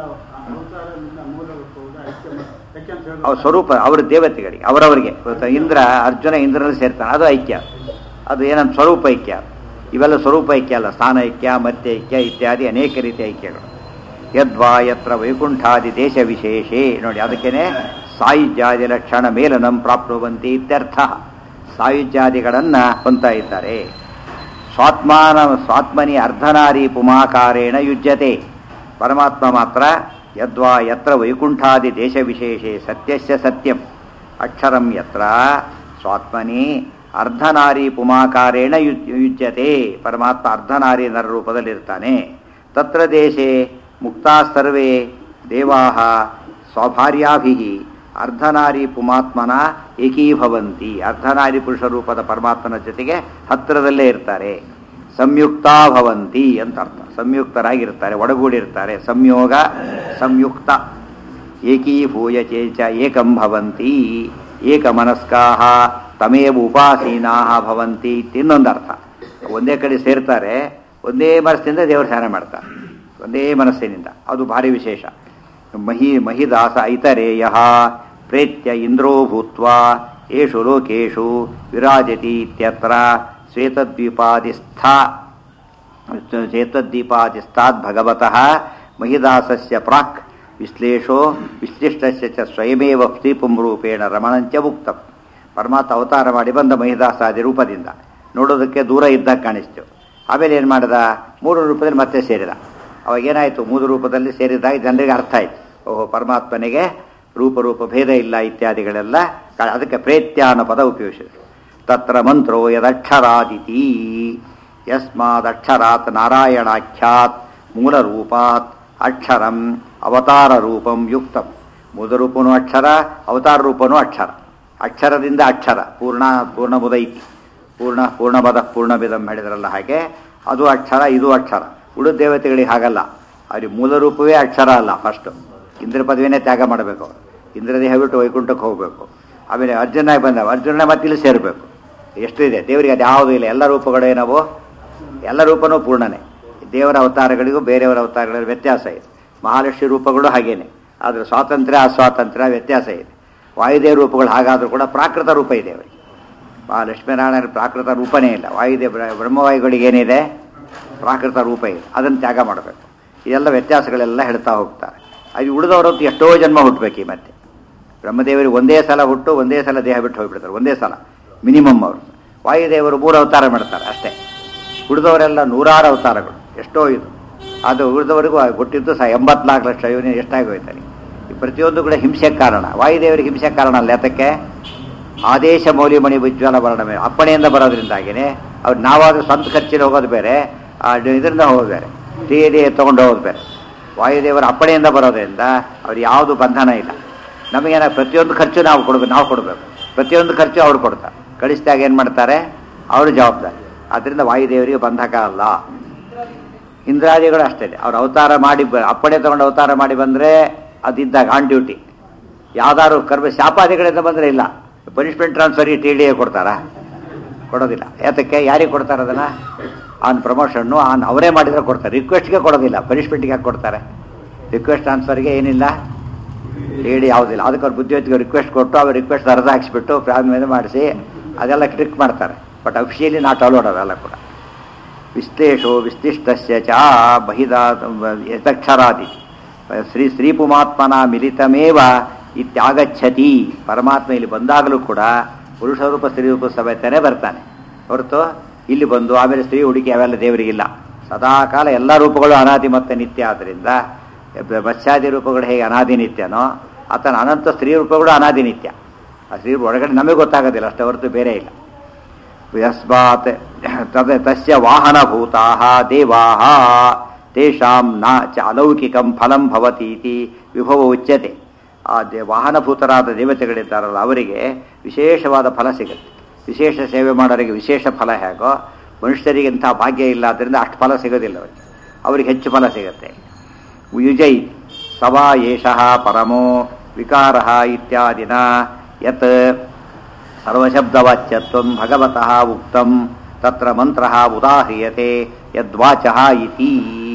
ಅವ್ರ ಸ್ವರೂಪ ಅವ್ರ ದೇವತೆಗಳಿಗೆ ಅವರವರಿಗೆ ಇವತ್ತು ಇಂದ್ರ ಅರ್ಜುನ ಇಂದ್ರನಲ್ಲಿ ಸೇರ್ತಾನೆ ಅದು ಐಕ್ಯ ಅದು ಏನಂತ ಸ್ವರೂಪ ಐಕ್ಯ ಇವೆಲ್ಲ ಸ್ವರೂಪ ಐಕ್ಯ ಅಲ್ಲ ಸ್ಥಾನ ಐಕ್ಯ ಮತ್ತೆ ಐಕ್ಯ ಇತ್ಯಾದಿ ಅನೇಕ ರೀತಿಯ ಐಕ್ಯಗಳು ಯದ್ವಾ ಯತ್ರ ವೈಕುಂಠಾದಿ ದೇಶ ವಿಶೇಷೇ ನೋಡಿ ಅದಕ್ಕೇನೆ ಸಾಯುಜ್ಯಾದಿ ಲಕ್ಷಣ ಮೇಲನಂ ಪ್ರಾಪ್ನುವಂತಿ ಇತ್ಯರ್ಥ ಸಾಯುಜ್ಯಾದಿಗಳನ್ನು ಹೊಂತಾ ಇದ್ದಾರೆ ಸ್ವಾತ್ಮಾನ ಸ್ವಾತ್ಮನಿ ಅರ್ಧನಾರಿ ಪುಮಾಕಾರೇಣ ಯುಜ್ಯತೆ ಪರಮಾತ್ಮ ಮಾತ್ರ ಯದ್ವಾ ಯತ್ರ ವೈಕುಂಠಾದಿ ದೇಶ ವಿಶೇಷೆ ಸತ್ಯಸ್ಯ ಸತ್ಯಂ ಅಕ್ಷರಂ ಯತ್ರ ಸ್ವಾತ್ಮನಿ ಅರ್ಧನಾರಿ ಪುಮಾಕಾರೇಣ ಯು ಯುಜ್ಯತೆ ಪರಮಾತ್ಮ ಅರ್ಧನಾರಿ ನರ ರೂಪದಲ್ಲಿರ್ತಾನೆ ತತ್ರ ದೇಶೆ ಮುಕ್ತಾ ಸರ್ವೇ ದೇವಾ ಸ್ವಭಾರ್ಯಾಭಿ ಅರ್ಧನಾರಿ ಪುಮಾತ್ಮನ ಏಕೀಭವಂತಿ ಅರ್ಧನಾರಿ ಪುರುಷ ರೂಪದ ಪರಮಾತ್ಮನ ಜೊತೆಗೆ ಹತ್ತಿರದಲ್ಲೇ ಇರ್ತಾರೆ ಸಂಯುಕ್ತಾ ಭವಂತಿ ಅಂತ ಅರ್ಥ ಸಂಯುಕ್ತರಾಗಿರ್ತಾರೆ ಒಡಗೂಡಿರ್ತಾರೆ ಸಂಯೋಗ ಸಂಯುಕ್ತ ಏಕೀಭೂಯ ಚೇಚ ಏಕಂ ಭವಂತಿ ಏಕಮನಸ್ಕಾ ತಮೇವ ಉಪಾಸೀನಾ ಭವಂತಿ ಇನ್ನೊಂದು ಅರ್ಥ ಒಂದೇ ಕಡೆ ಸೇರ್ತಾರೆ ಒಂದೇ ಮನಸ್ಸಿನಿಂದ ದೇವರ ಧ್ಯಾನ ಮಾಡ್ತಾರೆ ಒಂದೇ ಮನಸ್ಸಿನಿಂದ ಅದು ಭಾರಿ ವಿಶೇಷ ಮಹಿ ಮಹಿದಾಸ ಐತರೇಯ ಪ್ರೇತ್ಯ ಇಂದ್ರೋ ಭೂತ್ವ ಏಷು ಲೋಕೇಶು ವಿರಾಜತಿ ಇತ್ಯತ್ರ ಶ್ವೇತದ್ವೀಪಾದಿಸ್ಥ ಚೇತದ್ದೀಪಾದಿಸ್ತಾದ್ ಭಗವತಃ ಮಹಿದಾಸಸ್ಯ ಪ್ರಾಕ್ ವಿಶ್ಲೇಷೋ ವಿಶ್ಲಿಷ್ಟಸ್ಯ ಚ ಸ್ವಯಮೇವ ಸ್ತೀಪಂ ರೂಪೇಣ ರಮಣಂಚ ಮುಕ್ತಂ ಪರಮಾತ್ಮ ಅವತಾರ ಮಾಡಿ ಬಂದ ಮಹಿದಾಸಾದಿ ರೂಪದಿಂದ ನೋಡೋದಕ್ಕೆ ದೂರ ಇದ್ದಾಗ ಕಾಣಿಸ್ತು ಆಮೇಲೆ ಏನು ಮಾಡಿದ ಮೂರು ರೂಪದಲ್ಲಿ ಮತ್ತೆ ಸೇರಿದ ಅವಾಗ ಏನಾಯಿತು ಮೂರು ರೂಪದಲ್ಲಿ ಸೇರಿದಾಗ ಜನರಿಗೆ ಅರ್ಥ ಆಯ್ತು ಓಹೋ ಪರಮಾತ್ಮನಿಗೆ ರೂಪರೂಪ ಭೇದ ಇಲ್ಲ ಇತ್ಯಾದಿಗಳೆಲ್ಲ ಕ- ಅದಕ್ಕೆ ಪ್ರೇತ್ಯ ಅನ್ನೋ ಪದ ಉಪಯೋಗಿಸಿದ್ರು ತತ್ರ ಮಂತ್ರೋ ಯದಕ್ಷರಾದಿತಿ ಯಸ್ಮಾದಕ್ಷರಾತ್ ನಾರಾಯಣಾಖ್ಯಾತ್ ಮೂಲರೂಪಾತ್ ಅಕ್ಷರಂ ಅವತಾರ ರೂಪಂ ಯುಕ್ತಂ ಮೂಲರೂಪನೂ ಅಕ್ಷರ ಅವತಾರ ರೂಪನೂ ಅಕ್ಷರ ಅಕ್ಷರದಿಂದ ಅಕ್ಷರ ಪೂರ್ಣ ಪೂರ್ಣಮುದೈತಿ ಪೂರ್ಣ ಪೂರ್ಣಪದ ಪೂರ್ಣವಿದಂ ಹೇಳಿದ್ರಲ್ಲ ಹಾಗೆ ಅದು ಅಕ್ಷರ ಇದು ಅಕ್ಷರ ಉಳಿದ ದೇವತೆಗಳಿಗೆ ಹಾಗಲ್ಲ ಅವ್ರಿಗೆ ಮೂಲ ರೂಪವೇ ಅಕ್ಷರ ಅಲ್ಲ ಫಸ್ಟು ಇಂದ್ರ ಪದವಿನೇ ತ್ಯಾಗ ಮಾಡಬೇಕು ಅವರು ಇಂದ್ರದೇಹ ಬಿಟ್ಟು ವೈಕುಂಠಕ್ಕೆ ಹೋಗಬೇಕು ಆಮೇಲೆ ಅರ್ಜುನಾಗಿ ಬಂದವ ಅರ್ಜುನ ಮತ್ತೆ ಇಲ್ಲಿ ಸೇರಬೇಕು ಎಷ್ಟು ಇದೆ ದೇವರಿಗೆ ಅದು ಯಾವುದೂ ಇಲ್ಲ ಎಲ್ಲ ರೂಪಗಳು ಏನವು ಎಲ್ಲ ರೂಪನೂ ಪೂರ್ಣನೇ ದೇವರ ಅವತಾರಗಳಿಗೂ ಬೇರೆಯವರ ಅವತಾರಗಳ ವ್ಯತ್ಯಾಸ ಇದೆ ಮಹಾಲಕ್ಷ್ಮಿ ರೂಪಗಳು ಹಾಗೇನೆ ಆದರೆ ಸ್ವಾತಂತ್ರ್ಯ ಅಸ್ವಾತಂತ್ರ್ಯ ವ್ಯತ್ಯಾಸ ಇದೆ ವಾಯುದೇವ ರೂಪಗಳು ಹಾಗಾದರೂ ಕೂಡ ಪ್ರಾಕೃತ ರೂಪ ಇದೆ ಅವರಿಗೆ ಆ ಲಕ್ಷ್ಮೀನಾರಾಯಣ ಪ್ರಾಕೃತ ರೂಪನೇ ಇಲ್ಲ ವಾಯುದೇವ ಬ್ರ- ಬ್ರಹ್ಮವಾಯುಗಳಿಗೆ ಏನಿದೆ ಪ್ರಾಕೃತ ರೂಪ ಇದೆ ಅದನ್ನು ತ್ಯಾಗ ಮಾಡಬೇಕು ಇದೆಲ್ಲ ವ್ಯತ್ಯಾಸಗಳೆಲ್ಲ ಹೇಳ್ತಾ ಹೋಗ್ತಾರೆ ಅದು ಉಳಿದವರಂತೂ ಎಷ್ಟೋ ಜನ್ಮ ಹುಟ್ಟಬೇಕು ಈ ಮತ್ತೆ ಬ್ರಹ್ಮದೇವರಿಗೆ ಒಂದೇ ಸಲ ಹುಟ್ಟು ಒಂದೇ ಸಲ ದೇಹ ಬಿಟ್ಟು ಹೋಗ್ಬಿಡ್ತಾರೆ ಒಂದೇ ಸಲ ಮಿನಿಮಮ್ ಅವರು ವಾಯುದೇವರು ಮೂರು ಅವತಾರ ಮಾಡ್ತಾರೆ ಅಷ್ಟೇ ಉಳಿದವರೆಲ್ಲ ನೂರಾರು ಅವತಾರಗಳು ಎಷ್ಟೋ ಇದು ಅದು ಉಳಿದವರಿಗೂ ಹುಟ್ಟಿದ್ದು ಸಹ ಎಂಬತ್ನಾಲ್ಕು ಲಕ್ಷ ಇವನು ಎಷ್ಟಾಗಿ ಹೋಯ್ತಾನೆ ಈ ಪ್ರತಿಯೊಂದು ಕೂಡ ಹಿಂಸೆಗೆ ಕಾರಣ ವಾಯುದೇವರಿಗೆ ಹಿಂಸೆಗೆ ಕಾರಣ ಅಲ್ಲ ಯಾತಕ್ಕೆ ಆದೇಶ ಮೌಲ್ಯಮಣಿ ಉಜ್ವಲ ವರ್ಣಮೇ ಅಪ್ಪಣೆಯಿಂದ ಬರೋದ್ರಿಂದಾಗಿನೇ ಅವ್ರು ನಾವಾದ್ರೂ ಸ್ವಂತ ಖರ್ಚಿಗೆ ಹೋಗೋದು ಬೇರೆ ಆ ಇದರಿಂದ ಹೋಗೋದು ಬೇರೆ ಟಿ ಡಿ ತೊಗೊಂಡು ಹೋಗೋದು ಬೇರೆ ವಾಯುದೇವರ ಅಪ್ಪಣೆಯಿಂದ ಬರೋದ್ರಿಂದ ಅವ್ರು ಯಾವುದು ಬಂಧನ ಇಲ್ಲ ನಮಗೇನ ಪ್ರತಿಯೊಂದು ಖರ್ಚು ನಾವು ಕೊಡಬೇಕು ನಾವು ಕೊಡಬೇಕು ಪ್ರತಿಯೊಂದು ಖರ್ಚು ಅವ್ರು ಕೊಡ್ತಾರೆ ಕಳಿಸಿದಾಗ ಏನು ಮಾಡ್ತಾರೆ ಅವರು ಜವಾಬ್ದಾರಿ ಆದ್ದರಿಂದ ವಾಯುದೇವರಿಗೆ ಬಂಧಕ ಅಲ್ಲ ಇಂದ್ರಾದಿಗಳು ಅಷ್ಟೇ ಅವ್ರು ಅವತಾರ ಮಾಡಿ ಬ- ಅಪ್ಪಣೆ ತಗೊಂಡು ಅವತಾರ ಮಾಡಿ ಬಂದರೆ ಅದಿದ್ದಾಗ ಆನ್ ಡ್ಯೂಟಿ ಯಾವ್ದಾದ್ರು ಕರ್ಮ ಶಾಪಾದಿಗಳಿಂದ ಬಂದರೆ ಇಲ್ಲ ಪನಿಷ್ಮೆಂಟ್ ಟ್ರಾನ್ಸ್ಫರ್ಗೆ ಟಿ ಡಿ ಎ ಕೊಡ್ತಾರಾ ಕೊಡೋದಿಲ್ಲ ಯಾತಕ್ಕೆ ಯಾರಿಗೆ ಕೊಡ್ತಾರೆ ಅದನ್ನು ಆನ್ ಪ್ರಮೋಷನ್ನು ಆನ್ ಅವರೇ ಮಾಡಿದರೆ ಕೊಡ್ತಾರೆ ರಿಕ್ವೆಸ್ಟ್ಗೆ ಕೊಡೋದಿಲ್ಲ ಪನಿಷ್ಮೆಂಟ್ಗೆ ಯಾಕೆ ಕೊಡ್ತಾರೆ ರಿಕ್ವೆಸ್ಟ್ ಟ್ರಾನ್ಸ್ಫರ್ಗೆ ಏನಿಲ್ಲ ಹೇಳಿ ಯಾವುದಿಲ್ಲ ಅದಕ್ಕೆ ಅವ್ರು ಬುದ್ಧಿವಂತಿಗೆ ರಿಕ್ವೆಸ್ಟ್ ಕೊಟ್ಟು ಅವ್ರು ರಿಕ್ವೆಸ್ಟ್ ಅರ್ಧ ಹಾಕ್ಸ್ಬಿಟ್ಟು ಪ್ಲಾನ್ ಮೇಲೆ ಮಾಡಿಸಿ ಅದೆಲ್ಲ ಟ್ರಿಕ್ ಮಾಡ್ತಾರೆ ಬಟ್ ಅಫಿಷಿಯಲಿ ನಾಟ್ ಅಲೋಡ್ ಅವೆಲ್ಲ ಕೂಡ ವಿಶ್ಲೇಷೋ ವಿಶ್ಲಿಷ್ಟಸ್ಯ ಚ ಬಹಿದ ಯಥಕ್ಷರಾದಿ ಶ್ರೀ ಶ್ರೀಪುಮಾತ್ಮನ ಮಿಲಿತಮೇವ ಇತ್ಯಾಗಚ್ಚತಿ ಪರಮಾತ್ಮ ಇಲ್ಲಿ ಬಂದಾಗಲೂ ಕೂಡ ಪುರುಷ ರೂಪ ಸ್ತ್ರೀ ರೂಪ ಸಮೇತನೇ ಬರ್ತಾನೆ ಹೊರತು ಇಲ್ಲಿ ಬಂದು ಆಮೇಲೆ ಸ್ತ್ರೀ ಹುಡುಕಿ ಅವೆಲ್ಲ ದೇವರಿಗಿಲ್ಲ ಸದಾಕಾಲ ಎಲ್ಲ ರೂಪಗಳು ಅನಾದಿ ಮತ್ತು ನಿತ್ಯ ಆದ್ದರಿಂದ ಮತ್ಸ್ಯಾದಿ ರೂಪಗಳು ಹೇಗೆ ಅನಾದಿ ನಿತ್ಯನೋ ಆತನ ಅನಂತ ಸ್ತ್ರೀ ರೂಪಗಳು ಅನಾದಿ ನಿತ್ಯ ಆ ಸ್ತ್ರೀ ಒಳಗಡೆ ನಮಗೆ ಗೊತ್ತಾಗೋದಿಲ್ಲ ಅಷ್ಟೇ ಹೊರತು ಬೇರೆ ಇಲ್ಲ ಯಸ್ಮಾತ್ ತದ ತಸ್ಯ ವಾಹನಭೂತಾಃ ದೇವಾಃ ತೇಷಾಂ ನ ಚ ಅಲೌಕಿಕಂ ಫಲಂ ಭವತೀತಿ ವಿಭವ ಉಚ್ಯತೆ ಆ ದೇ ವಾಹನಭೂತರಾದ ದೇವತೆಗಳಿದ್ದಾರಲ್ಲ ಅವರಿಗೆ ವಿಶೇಷವಾದ ಫಲ ಸಿಗುತ್ತೆ ವಿಶೇಷ ಸೇವೆ ಮಾಡೋರಿಗೆ ವಿಶೇಷ ಫಲ ಹೇಗೋ ಮನುಷ್ಯರಿಗೆ ಇಂಥ ಭಾಗ್ಯ ಇಲ್ಲ ಆದ್ದರಿಂದ ಅಷ್ಟು ಫಲ ಸಿಗೋದಿಲ್ಲ ಅವರಿಗೆ ಅವರಿಗೆ ಹೆಚ್ಚು ಫಲ ಸಿಗುತ್ತೆ ಯುಜೈ ಸವಾ ಏಷಃ ಪರಮೋ ವಿಕಾರ ಇತ್ಯಾದಿನ ಯತ್ ಸರ್ವಶಬ್ದವಾಚ್ಯತ್ವಂ ಭಗವತಃ ಉಕ್ತಂ ತತ್ರ ಮಂತ್ರಃ ಉದಾಹ್ರಿಯತೆ ಯದ್ವಾಚಃ ಇತಿ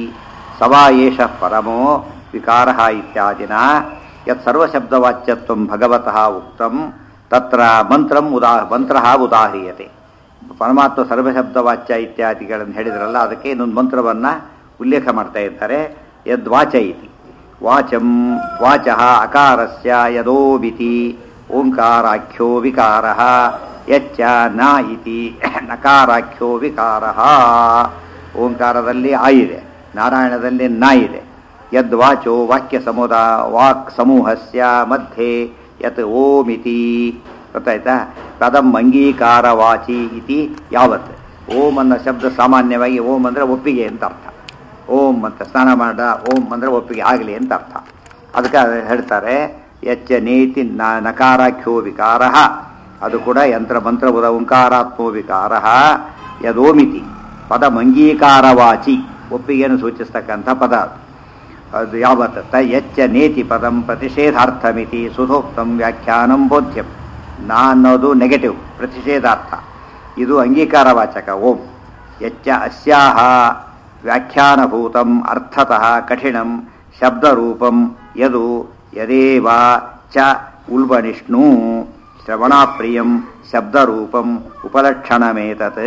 ಸವಾ ಏಷ ಪರಮೋ ವಿಕಾರಃ ಇತ್ಯಾದಿನ ಯತ್ ಸರ್ವಶಬ್ದವಾಚ್ಯತ್ವಂ ಭಗವತಃ ಉಕ್ತಂ ತತ್ರ ಮಂತ್ರಂ ಉದಾ ಮಂತ್ರಃ ಉದಾಹ್ರಿಯತೆ ಪರಮಾತ್ಮ ಸರ್ವಶಬ್ದವಾಚ್ಯ ಇತ್ಯಾದಿಗಳನ್ನು ಹೇಳಿದ್ರಲ್ಲ ಅದಕ್ಕೆ ಇನ್ನೊಂದು ಮಂತ್ರವನ್ನು ಉಲ್ಲೇಖ ಮಾಡ್ತಾ ಇದ್ದಾರೆ ಯದ್ವಾಚ ಇತಿ ವಾಚಂ ವಾಚಃ ಅಕಾರಸ್ಯ ಯದೋಬಿತಿ ಓಂಕಾರಾಖ್ಯೋ ವಿಕಾರಃ ಯಚ್ಚ ನ ಇತಿ ನಕಾರಾಖ್ಯೋ ವಿಕಾರಃ ಓಂಕಾರದಲ್ಲಿ ಆ ಇದೆ ನಾರಾಯಣದಲ್ಲಿ ನ ಇದೆ ಯದ್ವಾಚೋ ವಾಕ್ಯ ಸಮುದ ವಾಕ್ ಸಮೂಹಸ್ಯ ಮಧ್ಯೆ ಯತ್ ಓಮಿತಿ ಗೊತ್ತಾಯ್ತಾ ಕದಂ ಅಂಗೀಕಾರ ವಾಚಿ ಇತಿ ಯಾವತ್ ಓಂ ಅನ್ನೋ ಶಬ್ದ ಸಾಮಾನ್ಯವಾಗಿ ಓಂ ಅಂದರೆ ಒಪ್ಪಿಗೆ ಅಂತ ಅರ್ಥ ಓಂ ಅಂತ ಸ್ನಾನ ಮಾಡ ಓಂ ಅಂದರೆ ಒಪ್ಪಿಗೆ ಆಗಲಿ ಅಂತ ಅರ್ಥ ಅದಕ್ಕೆ ಅದು ಹೇಳ್ತಾರೆ ಯಚ್ಚ ನೇತಿ ನ ನಕಾರಾಖ್ಯೋ ವಿಕಾರ ಅದು ಕೂಡ ಯಂತ್ರ ಮಂತ್ರ ಉದ ಓಂಕಾರಾತ್ಮೋ ವಿಕಾರ ಯದೋಮಿತಿ ಪದ ಮಂಗೀಕಾರವಾಚಿ ಒಪ್ಪಿಗೆಯನ್ನು ಸೂಚಿಸ್ತಕ್ಕಂಥ ಪದ ಅದು. ಅದು ಯಾವತ್ತ ತ ಯಚ್ಚ ನೇತಿ ಪದಂ ಪ್ರತಿಷೇಧಾರ್ಥಮಿತಿ ಸುಧೋಕ್ತಂ ವ್ಯಾಖ್ಯಾನಂ ಬೋಧ್ಯಂ ನಾ ಅನ್ನೋದು ನೆಗೆಟಿವ್ ಪ್ರತಿಷೇಧಾರ್ಥ ಇದು ಅಂಗೀಕಾರವಾಚಕ ಓಂ ಯಚ್ಚ ಅಸ್ಯಾಹ ವ್ಯಾಖ್ಯಾನಭೂತಂ ಅರ್ಥತಃ ಕಠಿಣಂ ಶಬ್ದರೂಪಂ ಯದು ಯದೇವ ಚ ಉಲ್ಬನಿಷ್ಣು ಶ್ರವಣಾಪ್ರಿಯಂ ಶಬ್ದರೂಪಂ ಉಪಲಕ್ಷಣಮೇತತ್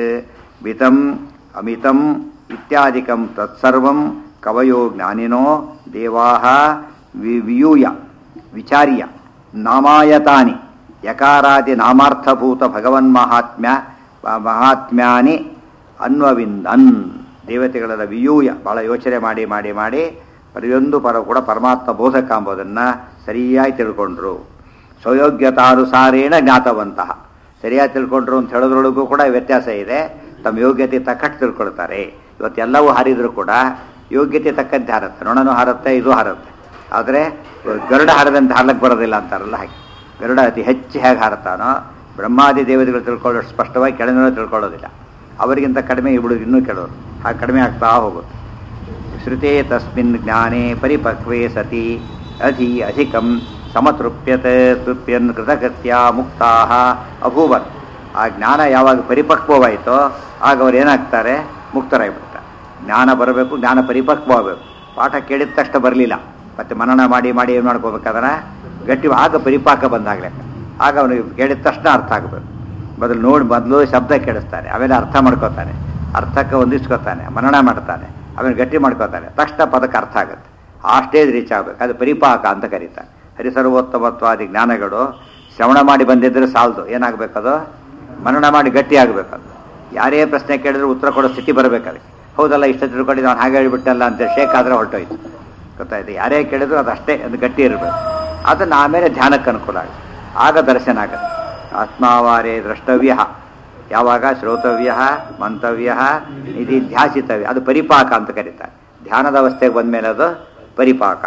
ಮಿತಂ ಅಮಿತಂ ಇತ್ಯಾದಿಕಂ ತತ್ಸರ್ವಂ ಕವಯೋ ಜ್ಞಾನಿನೋ ದೇವಾಹ ವಿ- ವಿಯೂಯ ವಿಚಾರ್ಯ ನಾಮಾಯತಾನಿ ಯಕಾರಾದಿ ನಾಮಾರ್ಥಭೂತ ಭಗವನ್ಮಹಾತ್ಮ್ಯ ಮಹಾತ್ಮ್ಯಾನಿ ಅನ್ವವಿಂದನ್ ದೇವತೆಗಳ ವಿಯೂಯ ಬಹಳ ಯೋಚನೆ ಮಾಡಿ ಮಾಡಿ ಮಾಡಿ ಪ್ರತಿಯೊಂದು ಪರ ಕೂಡ ಪರಮಾತ್ಮ ಬೋಧಕ ಎಂಬುದನ್ನು ಸರಿಯಾಗಿ ತಿಳ್ಕೊಂಡ್ರು ಸ್ವಯೋಗ್ಯತಾನುಸಾರೇಣ ಜ್ಞಾತವಂತಹ ಸರಿಯಾಗಿ ತಿಳ್ಕೊಂಡ್ರು ಅಂತ ಹೇಳೋದ್ರೊಳಗೂ ಕೂಡ ವ್ಯತ್ಯಾಸ ಇದೆ ತಮ್ಮ ಯೋಗ್ಯತೆ ತಕ್ಕಟ್ಟು ತಿಳ್ಕೊಳ್ತಾರೆ ಇವತ್ತೆಲ್ಲವೂ ಹಾರಿದ್ರು ಕೂಡ ಯೋಗ್ಯತೆ ತಕ್ಕಂತೆ ಹಾರುತ್ತೆ ನೊಣನು ಹಾರುತ್ತೆ ಇದು ಹಾರುತ್ತೆ ಆದರೆ ಗರುಡ ಹಾರದಂತೆ ಹಾರ್ಲಕ್ಕೆ ಬರೋದಿಲ್ಲ ಅಂತಾರಲ್ಲ ಹಾಗೆ ಗರುಡ ಅತಿ ಹೆಚ್ಚು ಹೇಗೆ ಹಾರುತ್ತಾನೋ ಬ್ರಹ್ಮಾದಿ ದೇವತೆಗಳು ತಿಳ್ಕೊಳ್ಳೋ ಸ್ಪಷ್ಟವಾಗಿ ಕೆಳಗಿನ ತಿಳ್ಕೊಳ್ಳೋದಿಲ್ಲ ಅವರಿಗಿಂತ ಕಡಿಮೆ ಇಬಿಡು ಇನ್ನೂ ಕೆಲವರು ಹಾಗೆ ಕಡಿಮೆ ಆಗ್ತಾ ಹೋಗುತ್ತೆ ಶ್ರುತೆ ತಸ್ಮಿನ್ ಜ್ಞಾನೇ ಪರಿಪಕ್ವೇ ಸತಿ ಅಧಿ ಅಧಿಕಂ ಸಮತೃಪ್ಯತ ತೃಪ್ಯನ್ ಕೃತಕೃತ್ಯ ಮುಕ್ತಾ ಅಭೂವನ್ ಆ ಜ್ಞಾನ ಯಾವಾಗ ಪರಿಪಕ್ವವಾಯಿತೋ ಆಗ ಅವ್ರು ಏನಾಗ್ತಾರೆ ಮುಕ್ತರಾಗ್ಬಿಡ್ತಾರೆ ಜ್ಞಾನ ಬರಬೇಕು ಜ್ಞಾನ ಪರಿಪಕ್ವ ಆಗಬೇಕು ಪಾಠ ಕೇಳಿದ ತಕ್ಷಣ ಬರಲಿಲ್ಲ ಮತ್ತೆ ಮನನ ಮಾಡಿ ಮಾಡಿ ಏನು ಮಾಡ್ಕೋಬೇಕಾದ್ರೆ ಗಟ್ಟಿ ಆಗ ಪರಿಪಾಕ ಬಂದಾಗಲೇ ಆಗ ಅವನಿಗೆ ಕೇಳಿದ ತಕ್ಷಣ ಅರ್ಥ ಆಗಬೇಕು ಮೊದಲು ನೋಡಿ ಮೊದಲು ಶಬ್ದ ಕೇಳಿಸ್ತಾನೆ ಆಮೇಲೆ ಅರ್ಥ ಮಾಡ್ಕೋತಾನೆ ಅರ್ಥಕ್ಕೆ ಹೊಂದಿಸ್ಕೊತಾನೆ ಮನನ ಮಾಡ್ತಾನೆ ಆಮೇಲೆ ಗಟ್ಟಿ ಮಾಡ್ಕೋತಾನೆ ತಕ್ಷಣ ಪದಕ್ಕೆ ಅರ್ಥ ಆಗುತ್ತೆ ಆ ಸ್ಟೇಜ್ ರೀಚ್ ಆಗಬೇಕು ಅದು ಪರಿಪಾಕ ಅಂತ ಕರೀತಾರೆ ಹರಿಸರ್ವೋತ್ತಮತ್ವಾದಿ ಜ್ಞಾನಗಳು ಶ್ರವಣ ಮಾಡಿ ಬಂದಿದ್ದರೆ ಸಾಲದು ಏನಾಗಬೇಕದು ಮನನ ಮಾಡಿ ಗಟ್ಟಿ ಆಗಬೇಕದು ಯಾರೇ ಪ್ರಶ್ನೆ ಕೇಳಿದ್ರು ಉತ್ತರ ಕೊಡೋ ಸ್ಥಿತಿ ಬರಬೇಕು ಅದಕ್ಕೆ ಹೌದಲ್ಲ ಇಷ್ಟ ತಿಳ್ಕೊಂಡು ನಾನು ಹಾಗೆ ಹೇಳಿಬಿಟ್ಟಲ್ಲ ಅಂತ ಶೇಕ್ ಆದರೆ ಹೊರಟೋಯ್ತು ಗೊತ್ತಾಯ್ತು ಯಾರೇ ಕೇಳಿದ್ರು ಅದು ಅಷ್ಟೇ ಅದು ಗಟ್ಟಿ ಇರಬೇಕು ಅದನ್ನು ಆಮೇಲೆ ಧ್ಯಾನಕ್ಕೆ ಅನುಕೂಲ ಆಗುತ್ತೆ ಆಗ ದರ್ಶನ ಆಗುತ್ತೆ ಆತ್ಮಾವಾರೇ ದ್ರಷ್ಟವ್ಯ ಯಾವಾಗ ಶ್ರೋತವ್ಯ ಮಂತವ್ಯ ಇದು ಧ್ಯಾಸಿತವ್ಯ ಅದು ಪರಿಪಾಕ ಅಂತ ಕರೀತಾರೆ ಧ್ಯಾನದ ಅವಸ್ಥೆಗೆ ಬಂದಮೇಲೆ ಅದು ಪರಿಪಾಕ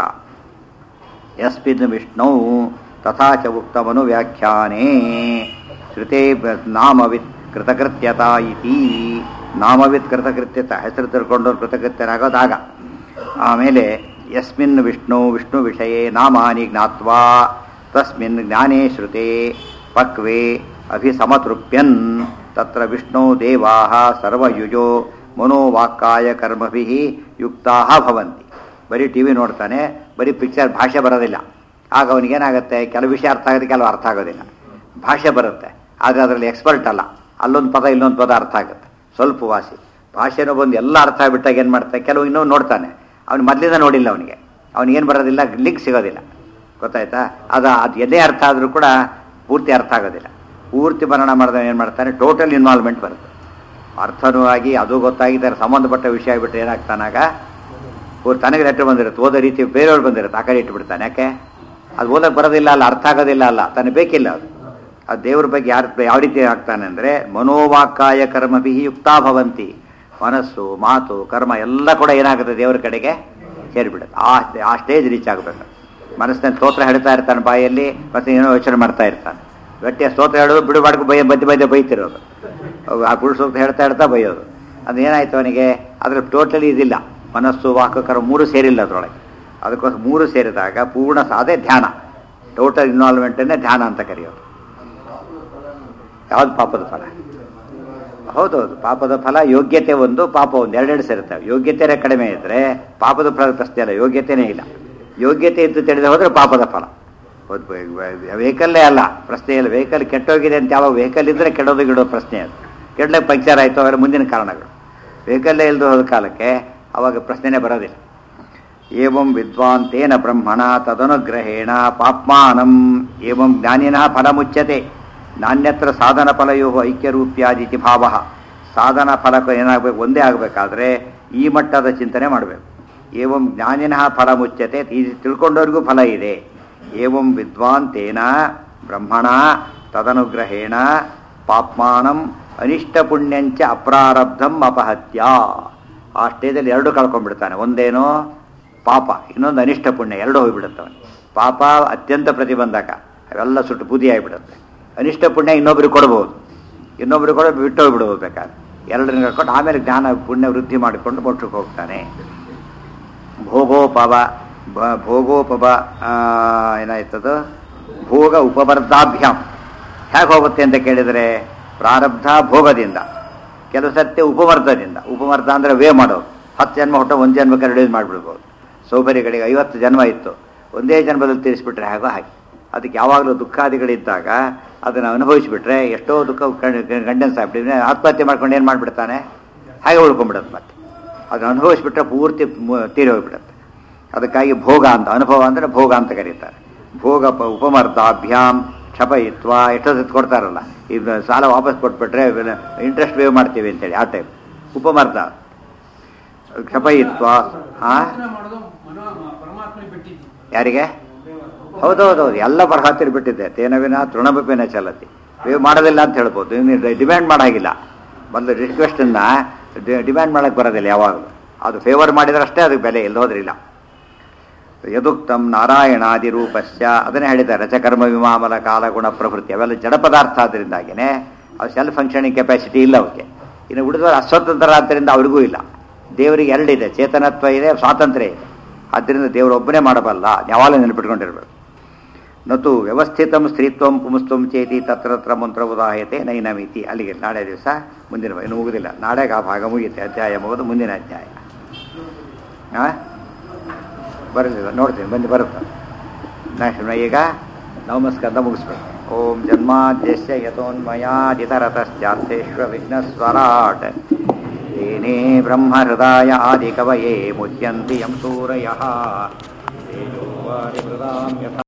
ಯಸ್ಮಿನ್ ವಿಷ್ಣು ತಥಾ ಚ ಉಕ್ತಮನು ವ್ಯಾಖ್ಯಾನೇ ಶ್ರುತೆ ಬ- ನಾಮವಿತ್ ಕೃತಕೃತ್ಯತಾ ಇತಿ ನಾಮವಿತ್ ಕೃತಕೃತ್ಯತ ಹೆಸರು ತಿಳ್ಕೊಂಡವ್ರು ಕೃತಕೃತ್ಯನಾಗೋದಾಗ ಆಮೇಲೆ ಯಸ್ಮಿನ್ ವಿಷ್ಣು ವಿಷ್ಣು ವಿಷಯೇ ನಾಮಾನಿ ಜ್ಞಾತ್ವಾ ತಸ್ಮಿನ್ ಜ್ಞಾನೇ ಶ್ರುತೆ ಪಕ್ವೆ ಅಭಿಸಮತೃಪ್ಯನ್ ತತ್ರ ವಿಷ್ಣು ದೇವಾಃ ಸರ್ವಯುಜೋ ಮನೋವಾಕ್ಕಾಯ ಕರ್ಮಭಿಃ ಯುಕ್ತಾಃ ಭವಂತಿ ಬರೀ ಟಿ ವಿ ನೋಡ್ತಾನೆ ಬರೀ ಪಿಕ್ಚರ್ ಭಾಷೆ ಬರೋದಿಲ್ಲ ಆಗ ಅವನಿಗೇನಾಗುತ್ತೆ ಕೆಲವು ವಿಷಯ ಅರ್ಥ ಆಗುತ್ತೆ ಕೆಲವು ಅರ್ಥ ಆಗೋದಿಲ್ಲ ಭಾಷೆ ಬರುತ್ತೆ ಆದರೆ ಅದರಲ್ಲಿ ಎಕ್ಸ್ಪರ್ಟ್ ಅಲ್ಲ ಅಲ್ಲೊಂದು ಪದ ಇಲ್ಲೊಂದು ಪದ ಅರ್ಥ ಆಗುತ್ತೆ ಸ್ವಲ್ಪ ವಾಸಿ ಭಾಷೆನೂ ಬಂದು ಎಲ್ಲ ಅರ್ಥ ಆಗಿಬಿಟ್ಟಾಗ ಏನು ಮಾಡ್ತಾರೆ ಕೆಲವು ಇನ್ನೂ ನೋಡ್ತಾನೆ ಅವ್ನು ಮೊದಲಿಂದ ನೋಡಿಲ್ಲ ಅವನಿಗೆ ಅವ್ನಿಗೇನು ಬರೋದಿಲ್ಲ ಲಿಂಕ್ ಸಿಗೋದಿಲ್ಲ ಗೊತ್ತಾಯ್ತಾ ಅದು ಅದು ಎದೇ ಅರ್ಥ ಆದರೂ ಕೂಡ ಪೂರ್ತಿ ಅರ್ಥ ಆಗೋದಿಲ್ಲ ಪೂರ್ತಿ ಮರಣ ಮಾಡಿದವ ಏನು ಮಾಡ್ತಾನೆ ಟೋಟಲ್ ಇನ್ವಾಲ್ವ್ಮೆಂಟ್ ಬರುತ್ತೆ ಅರ್ಥನೂ ಆಗಿ ಅದು ಗೊತ್ತಾಗಿ ಇದರ ಸಂಬಂಧಪಟ್ಟ ವಿಷಯ ಆಗಿಬಿಟ್ಟು ಏನಾಗ್ತಾನಾಗ ಅವ್ರು ತನಗೆ ಲೆಟ್ರ್ ಬಂದಿರುತ್ತೆ ಓದೋ ರೀತಿ ಬೇರೆಯವ್ರು ಬಂದಿರುತ್ತೆ ಆ ಕಡೆ ಇಟ್ಬಿಡ್ತಾನೆ ಯಾಕೆ ಅದು ಓದಕ್ಕೆ ಬರೋದಿಲ್ಲ ಅಲ್ಲ ಅರ್ಥ ಆಗೋದಿಲ್ಲ ಅಲ್ಲ ತನಗೆ ಬೇಕಿಲ್ಲ ಅದು ಅದು ದೇವ್ರ ಬಗ್ಗೆ ಯಾರು ಯಾವ ರೀತಿ ಆಗ್ತಾನೆ ಅಂದರೆ ಮನೋವಾಕ್ಕಾಯ ಕರ್ಮಭಿ ಯುಕ್ತಾ ಭವಂತಿ ಮನಸ್ಸು ಮಾತು ಕರ್ಮ ಎಲ್ಲ ಕೂಡ ಏನಾಗುತ್ತೆ ದೇವರ ಕಡೆಗೆ ಸೇರಿಬಿಡುತ್ತೆ ಆ ಆ ಸ್ಟೇಜ್ ರೀಚ್ ಆಗಬೇಕು ಮನಸ್ಸಿನ ಸ್ತೋತ್ರ ಹೇಳ್ತಾ ಇರ್ತಾನೆ ಬಾಯಲ್ಲಿ ಮತ್ತೆ ಏನೋ ಯೋಚನೆ ಮಾಡ್ತಾ ಇರ್ತಾನೆ ಗಟ್ಟಿಯ ಸ್ತೋತ್ರ ಹೇಳೋದು ಬಿಡು ಬಾಡ್ಕು ಬೈ ಮಧ್ಯೆ ಮಧ್ಯೆ ಬೈತಿರೋದು ಅವು ಆ ಪುರುಷ ಸೂಕ್ತ ಹೇಳ್ತಾ ಹೇಳ್ತಾ ಬೈಯೋದು ಅದು ಏನಾಯ್ತು ಅವನಿಗೆ ಅದ್ರ ಟೋಟಲಿ ಇದಿಲ್ಲ ಮನಸ್ಸು ವಾಕು ಕರ್ಮ ಮೂರು ಸೇರಿಲ್ಲ ಅದರೊಳಗೆ ಅದಕ್ಕೋಸ್ಕರ ಮೂರು ಸೇರಿದಾಗ ಪೂರ್ಣ ಸಾಧೆ ಧ್ಯಾನ ಟೋಟಲ್ ಇನ್ವಾಲ್ವ್ಮೆಂಟನ್ನೇ ಧ್ಯಾನ ಅಂತ ಕರೆಯೋದು ಯಾವ್ದು ಪಾಪದ ಫಲ ಹೌದೌದು ಪಾಪದ ಫಲ ಯೋಗ್ಯತೆ ಒಂದು ಪಾಪ ಒಂದು ಎರಡೆರಡು ಸೇರುತ್ತವೆ ಯೋಗ್ಯತೆನೇ ಕಡಿಮೆ ಇದ್ದರೆ ಪಾಪದ ಫಲ ಪ್ರಶ್ನೆ ಅಲ್ಲ ಯೋಗ್ಯತೆನೇ ಇಲ್ಲ ಯೋಗ್ಯತೆ ಇದ್ದು ತಿಳಿದು ಹೋದರೆ ಪಾಪದ ಫಲ ವೆಹಿಕಲ್ಲೇ ಅಲ್ಲ ಪ್ರಶ್ನೆ ಇಲ್ಲ ವೆಹಿಕಲ್ ಕೆಟ್ಟೋಗಿದೆ ಅಂತ ಯಾವಾಗ ವೆಹಿಕಲ್ ಇದ್ದರೆ ಕೆಡೋದು ಗಿಡೋ ಪ್ರಶ್ನೆ ಅದು ಕೆಡ್ಲಕ್ಕೆ ಪಂಕ್ಚರ್ ಆಯಿತು ಅವರ ಮುಂದಿನ ಕಾರಣಗಳು ವೆಹಿಕಲ್ಲೇ ಇಲ್ಲದೆ ಹೋದ ಕಾಲಕ್ಕೆ ಅವಾಗ ಪ್ರಶ್ನೆನೇ ಬರೋದಿಲ್ಲ ಏವಂ ವಿದ್ವಾನ್ ತೇನ ಬ್ರಹ್ಮಣ ತದನುಗ್ರಹೇಣ ಪಾಪ್ಮಾನಂ ಏವಂ ಜ್ಞಾನಿನಃ ಫಲಮುಚ್ಯತೆ ನಾಣ್ಯತ್ರ ಸಾಧನ ಫಲಯೋ ಐಕ್ಯರೂಪ್ಯಾದಿತಿ ಭಾವ ಸಾಧನ ಫಲಕ್ಕೆ ಏನಾಗಬೇಕು ಒಂದೇ ಆಗಬೇಕಾದ್ರೆ ಈ ಮಟ್ಟದ ಚಿಂತನೆ ಮಾಡಬೇಕು ಏವಂ ಜ್ಞಾನಿನಃ ಫಲ ಮುಚ್ಯತೆ ಈ ತಿಳ್ಕೊಂಡವ್ರಿಗೂ ಫಲ ಇದೆ ಏವಂ ವಿದ್ವಾನ್ ತೇನ ಬ್ರಹ್ಮಣ ತದನುಗ್ರಹೇಣ ಪಾಪ್ಮಾನಂ ಅನಿಷ್ಟ ಪುಣ್ಯಂಚ ಅಪ್ರಾರಬ್ಧಂ ಅಪಹತ್ಯ ಆ ಸ್ಟೇಜಲ್ಲಿ ಎರಡು ಕಳ್ಕೊಂಡ್ಬಿಡ್ತಾನೆ ಒಂದೇನೋ ಪಾಪ ಇನ್ನೊಂದು ಅನಿಷ್ಟ ಪುಣ್ಯ ಎರಡು ಹೋಗಿಬಿಡುತ್ತವನು ಪಾಪ ಅತ್ಯಂತ ಪ್ರತಿಬಂಧಕ ಅವೆಲ್ಲ ಸುಟ್ಟು ಬೂದಿ ಆಗಿಬಿಡುತ್ತೆ ಅನಿಷ್ಟ ಪುಣ್ಯ ಇನ್ನೊಬ್ರಿಗೆ ಕೊಡ್ಬೋದು ಇನ್ನೊಬ್ರಿಗೆ ಕೊಡ ಬಿಟ್ಟು ಹೋಗ್ಬಿಡ್ಬೋದು ಬೇಕಾದ್ರೆ ಎರಡನ್ನ ಕಳ್ಕೊಂಡು ಆಮೇಲೆ ಜ್ಞಾನ ಪುಣ್ಯ ವೃದ್ಧಿ ಮಾಡಿಕೊಂಡು ಮೋಕ್ಷಕ್ಕೆ ಹೋಗ್ತಾನೆ ಭೋಗೋಪವ ಭ- ಭೋಗೋಪವ ಆ, ಏನಾಯ್ತದು ಭೋಗ ಉಪವರ್ಧಾಭ್ಯಾಮ್ ಹೇಗೆ ಹೋಗುತ್ತೆ ಅಂತ ಕೇಳಿದರೆ ಪ್ರಾರಬ್ಧ ಭೋಗದಿಂದ ಕೆಲವು ಸತ್ಯ ಉಪವರ್ಧದಿಂದ ಉಪವರ್ಧ ಅಂದರೆ ವೇ ಮಾಡೋದು ಹತ್ತು ಜನ್ಮ ಹೊಟ್ಟ ಒಂದು ಜನ್ಮಕ್ಕೆ ರಿಲೀಸ್ ಮಾಡಿಬಿಡ್ಬೋದು ಸೌಕರ್ಯಗಳಿಗೆ ಐವತ್ತು ಜನ್ಮ ಇತ್ತು ಒಂದೇ ಜನ್ಮದಲ್ಲಿ ತೀರಿಸ್ಬಿಟ್ರೆ ಹಾಗೋ ಹಾಗೆ ಅದಕ್ಕೆ ಯಾವಾಗಲೂ ದುಃಖಾದಿಗಳಿದ್ದಾಗ ಅದನ್ನು ಅನುಭವಿಸಿಬಿಟ್ರೆ ಎಷ್ಟೋ ದುಃಖ ಗಂಡನ್ಸ್ ಆಗ್ಬಿಟ್ಟಿದ್ರೆ ಆತ್ಮಹತ್ಯೆ ಮಾಡ್ಕೊಂಡು ಏನು ಮಾಡಿಬಿಡ್ತಾನೆ ಹಾಗೆ ಉಳ್ಕೊಂಡ್ಬಿಡುತ್ತೆ ಮತ್ತೆ ಅದನ್ನು ಅನುಭವಿಸ್ಬಿಟ್ರೆ ಪೂರ್ತಿ ಮು- ತೀರಿ ಹೋಗ್ಬಿಡುತ್ತೆ ಅದಕ್ಕಾಗಿ ಭೋಗ ಅಂತ ಅನುಭವ ಅಂದರೆ ಭೋಗ ಅಂತ ಕರೀತಾರೆ ಭೋಗ ಪ ಉಪಮರ್ದಾಭ್ಯಾಮ್ ಕ್ಷಪಯಿತ್ವ ಎಷ್ಟೊತ್ತು ಕೊಡ್ತಾರಲ್ಲ ಇದು ಸಾಲ ವಾಪಸ್ ಕೊಟ್ಬಿಟ್ರೆ ಇಂಟ್ರೆಸ್ಟ್ ವೇವ್ ಮಾಡ್ತೀವಿ ಅಂತೇಳಿ ಆ ಟೈಪ್ ಉಪಮರ್ದ ಕ್ಷಪಯಿತ್ವ ಹಾ ಪ್ರಾರ್ಥನೆ ಮಾಡೋದು ಮನೋ ಪರಮಾತ್ಮನಿಗೆ ಬಿಟ್ಟಿದ್ದು ಯಾರಿಗೆ ಹೌದೌದೌದು ಎಲ್ಲ ಬರಹತ್ತಿರ ಬಿಟ್ಟಿದ್ದೆ ತೇನವಿನ ತೃಣಬಿನ ಚಲತಿ ವೇವ್ ಮಾಡೋದಿಲ್ಲ ಅಂತ ಹೇಳ್ಬೋದು ಇನ್ನು ಡಿಮ್ಯಾಂಡ್ ಮಾಡಾಗಿಲ್ಲ ಮೊದಲು ರಿಕ್ವೆಸ್ಟನ್ನ ಡಿಮ್ಯಾಂಡ್ ಮಾಡಕ್ಕೆ ಬರೋದಿಲ್ಲ ಯಾವಾಗಲೂ ಅದು ಫೇವರ್ ಮಾಡಿದ್ರೆ ಅಷ್ಟೇ ಅದಕ್ಕೆ ಬೆಲೆ ಎಲ್ಲಿ ಹೋದ್ರಿಲ್ಲ ಯದುಕ್ತಂ ನಾರಾಯಣಾದಿ ರೂಪಸ್ಯ ಅದನ್ನೇ ಹೇಳಿದ್ದಾರೆ ರಚಕರ್ಮ ವಿಮಾಮಲ ಕಾಲ ಗುಣ ಪ್ರವೃತ್ತಿ ಅವೆಲ್ಲ ಜಡ ಪದಾರ್ಥ ಆದ್ದರಿಂದಾಗಿನೇ ಅದು ಸೆಲ್ಫ್ ಫಂಕ್ಷನಿಂಗ್ ಕೆಪಾಸಿಟಿ ಇಲ್ಲ ಅವಕ್ಕೆ ಇನ್ನು ಉಳಿದವರು ಅಸ್ವತಂತ್ರ ಆದ್ದರಿಂದ ಅವ್ರಿಗೂ ಇಲ್ಲ ದೇವರಿಗೆ ಎರಡಿದೆ ಚೇತನತ್ವ ಇದೆ ಸ್ವಾತಂತ್ರ್ಯ ಇದೆ ಆದ್ದರಿಂದ ದೇವರೊಬ್ಬನೇ ಮಾಡಬಲ್ಲ ಯಾವಾಗಲೂ ನೆನಪಿಟ್ಕೊಂಡಿರ್ಬೇಕು ನತು ವ್ಯವಸ್ಥಿತಂ ಸ್ತ್ರೀತ್ವಂ ಪುಂಸ್ತ್ವಂ ಚೇತಿ ತತ್ರ ಮಂತ್ರ ಉದಾಹಯತೆ ನೈನಮಿತಿ ಅಲ್ಲಿಗೆ ನಾಳೆ ದಿವಸ ಮುಂದಿನ ಇನ್ನು ಮುಗುದಿಲ್ಲ ನಾಳೆಗೆ ಆ ಭಾಗ ಮುಗಿಯುತ್ತೆ ಅಧ್ಯಾಯ ಮುಗಿದು ಮುಂದಿನ ಅಧ್ಯಾಯ ಹಾಂ ಬರಲಿಲ್ಲ ನೋಡ್ತೀನಿ ಬಂದು ಬರುತ್ತೆ ನೆಕ್ಸ್ಟ್ ಈಗ ನವಮಸ್ಕಂದ ಮುಗಿಸ್ಬೇಕು ಓಂ ಜನ್ಮಾದ್ಯಸ್ಯ ಯಥೋನ್ಮಯಾದಿತರತಶ್ಚಾರ್ಥೇಶ್ವ ವಿಘ್ನಸ್ವರಾಟ್ ಏನೇ ಬ್ರಹ್ಮ ಹೃದಯ ಆದಿ ಕವಯೇ ಮುಚ್ಯಂತಿ ಯಂ ಸೂರಯಃ ತೇಜೋವಾರಿ ಹೃದಾಂ ಯಥಾ